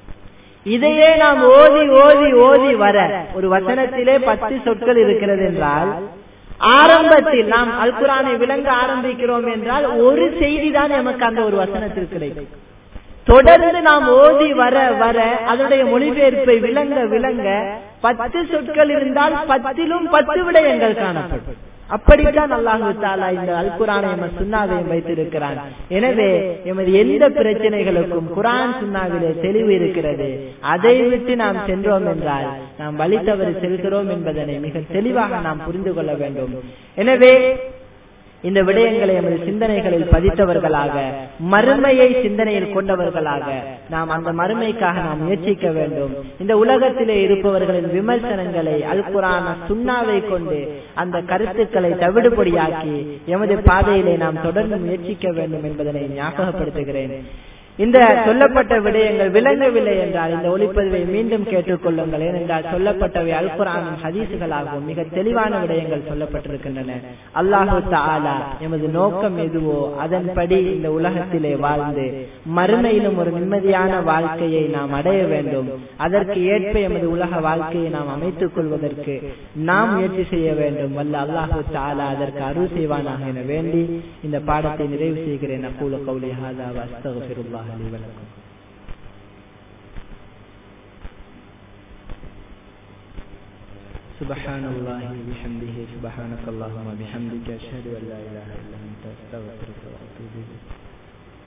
இதையே நாம் ஓதி ஓதி ஓதி வர ஒரு வசனத்திலே பத்து சொற்கள் இருக்கிறது என்றால் ஆரம்பத்தில் நாம் அல்குரானை விளங்க ஆரம்பிக்கிறோம் என்றால் ஒரு செய்தி தான் நமக்கு அந்த ஒரு வசனத்தில் கிடைக்கும் தொடர்ந்து நாம் ஓதி வர வர அதனுடைய மொழிபெயர்ப்பை விளங்க விளங்க பத்து சொற்கள் இருந்தால் பத்திலும் பத்து விடயங்கள் காணப்படும் அப்படித்தான் அல்லாஹு தாலா இந்த அல் குரானை எமது சுண்ணாவையும் வைத்திருக்கிறான் எனவே எமது எந்த பிரச்சனைகளுக்கும் குரான் சுண்ணாவிலே தெளிவு இருக்கிறது அதை விட்டு நாம் சென்றோம் என்றால் நாம் வழி தவறு செல்கிறோம் என்பதனை மிக தெளிவாக நாம் புரிந்து கொள்ள வேண்டும் எனவே இந்த விடயங்களை எமது சிந்தனைகளில் பதித்தவர்களாக மறுமையை சிந்தனையில் கொண்டவர்களாக நாம் அந்த மறுமைக்காக நாம் முயற்சிக்க வேண்டும் இந்த உலகத்திலே இருப்பவர்களின் விமர்சனங்களை அல் குரான சுண்ணாவை கொண்டு அந்த கருத்துக்களை தவிடுபடியாக்கி எமது பாதையிலே நாம் தொடர்ந்து முயற்சிக்க வேண்டும் என்பதனை ஞாபகப்படுத்துகிறேன் இந்த சொல்லப்பட்ட விடயங்கள் விளங்கவில்லை என்றால் இந்த ஒளிப்பதிவை மீண்டும் கேட்டுக்கொள்ளுங்கள் ஏனென்றால் சொல்லப்பட்டவை அல்குரானும் ஹதீசுகளாகவும் மிக தெளிவான விடயங்கள் சொல்லப்பட்டிருக்கின்றன அல்லாஹு தாலா எமது நோக்கம் எதுவோ அதன்படி இந்த உலகத்திலே வாழ்ந்து மறுமையிலும் ஒரு நிம்மதியான வாழ்க்கையை நாம் அடைய வேண்டும் அதற்கு ஏற்ப எமது உலக வாழ்க்கையை நாம் அமைத்துக் கொள்வதற்கு நாம் முயற்சி செய்ய வேண்டும் வல்ல அல்லாஹு தாலா அதற்கு அருள் செய்வானாக என வேண்டி இந்த பாடத்தை நிறைவு செய்கிறேன் அக்கூல கௌலி ஹாதா அஸ்தகுல்லாஹ் لي ولكم سبحان الله بحمده سبحانك اللهم وبحمدك أشهد أن لا إله إلا أنت أستغفرك وأتوب إليك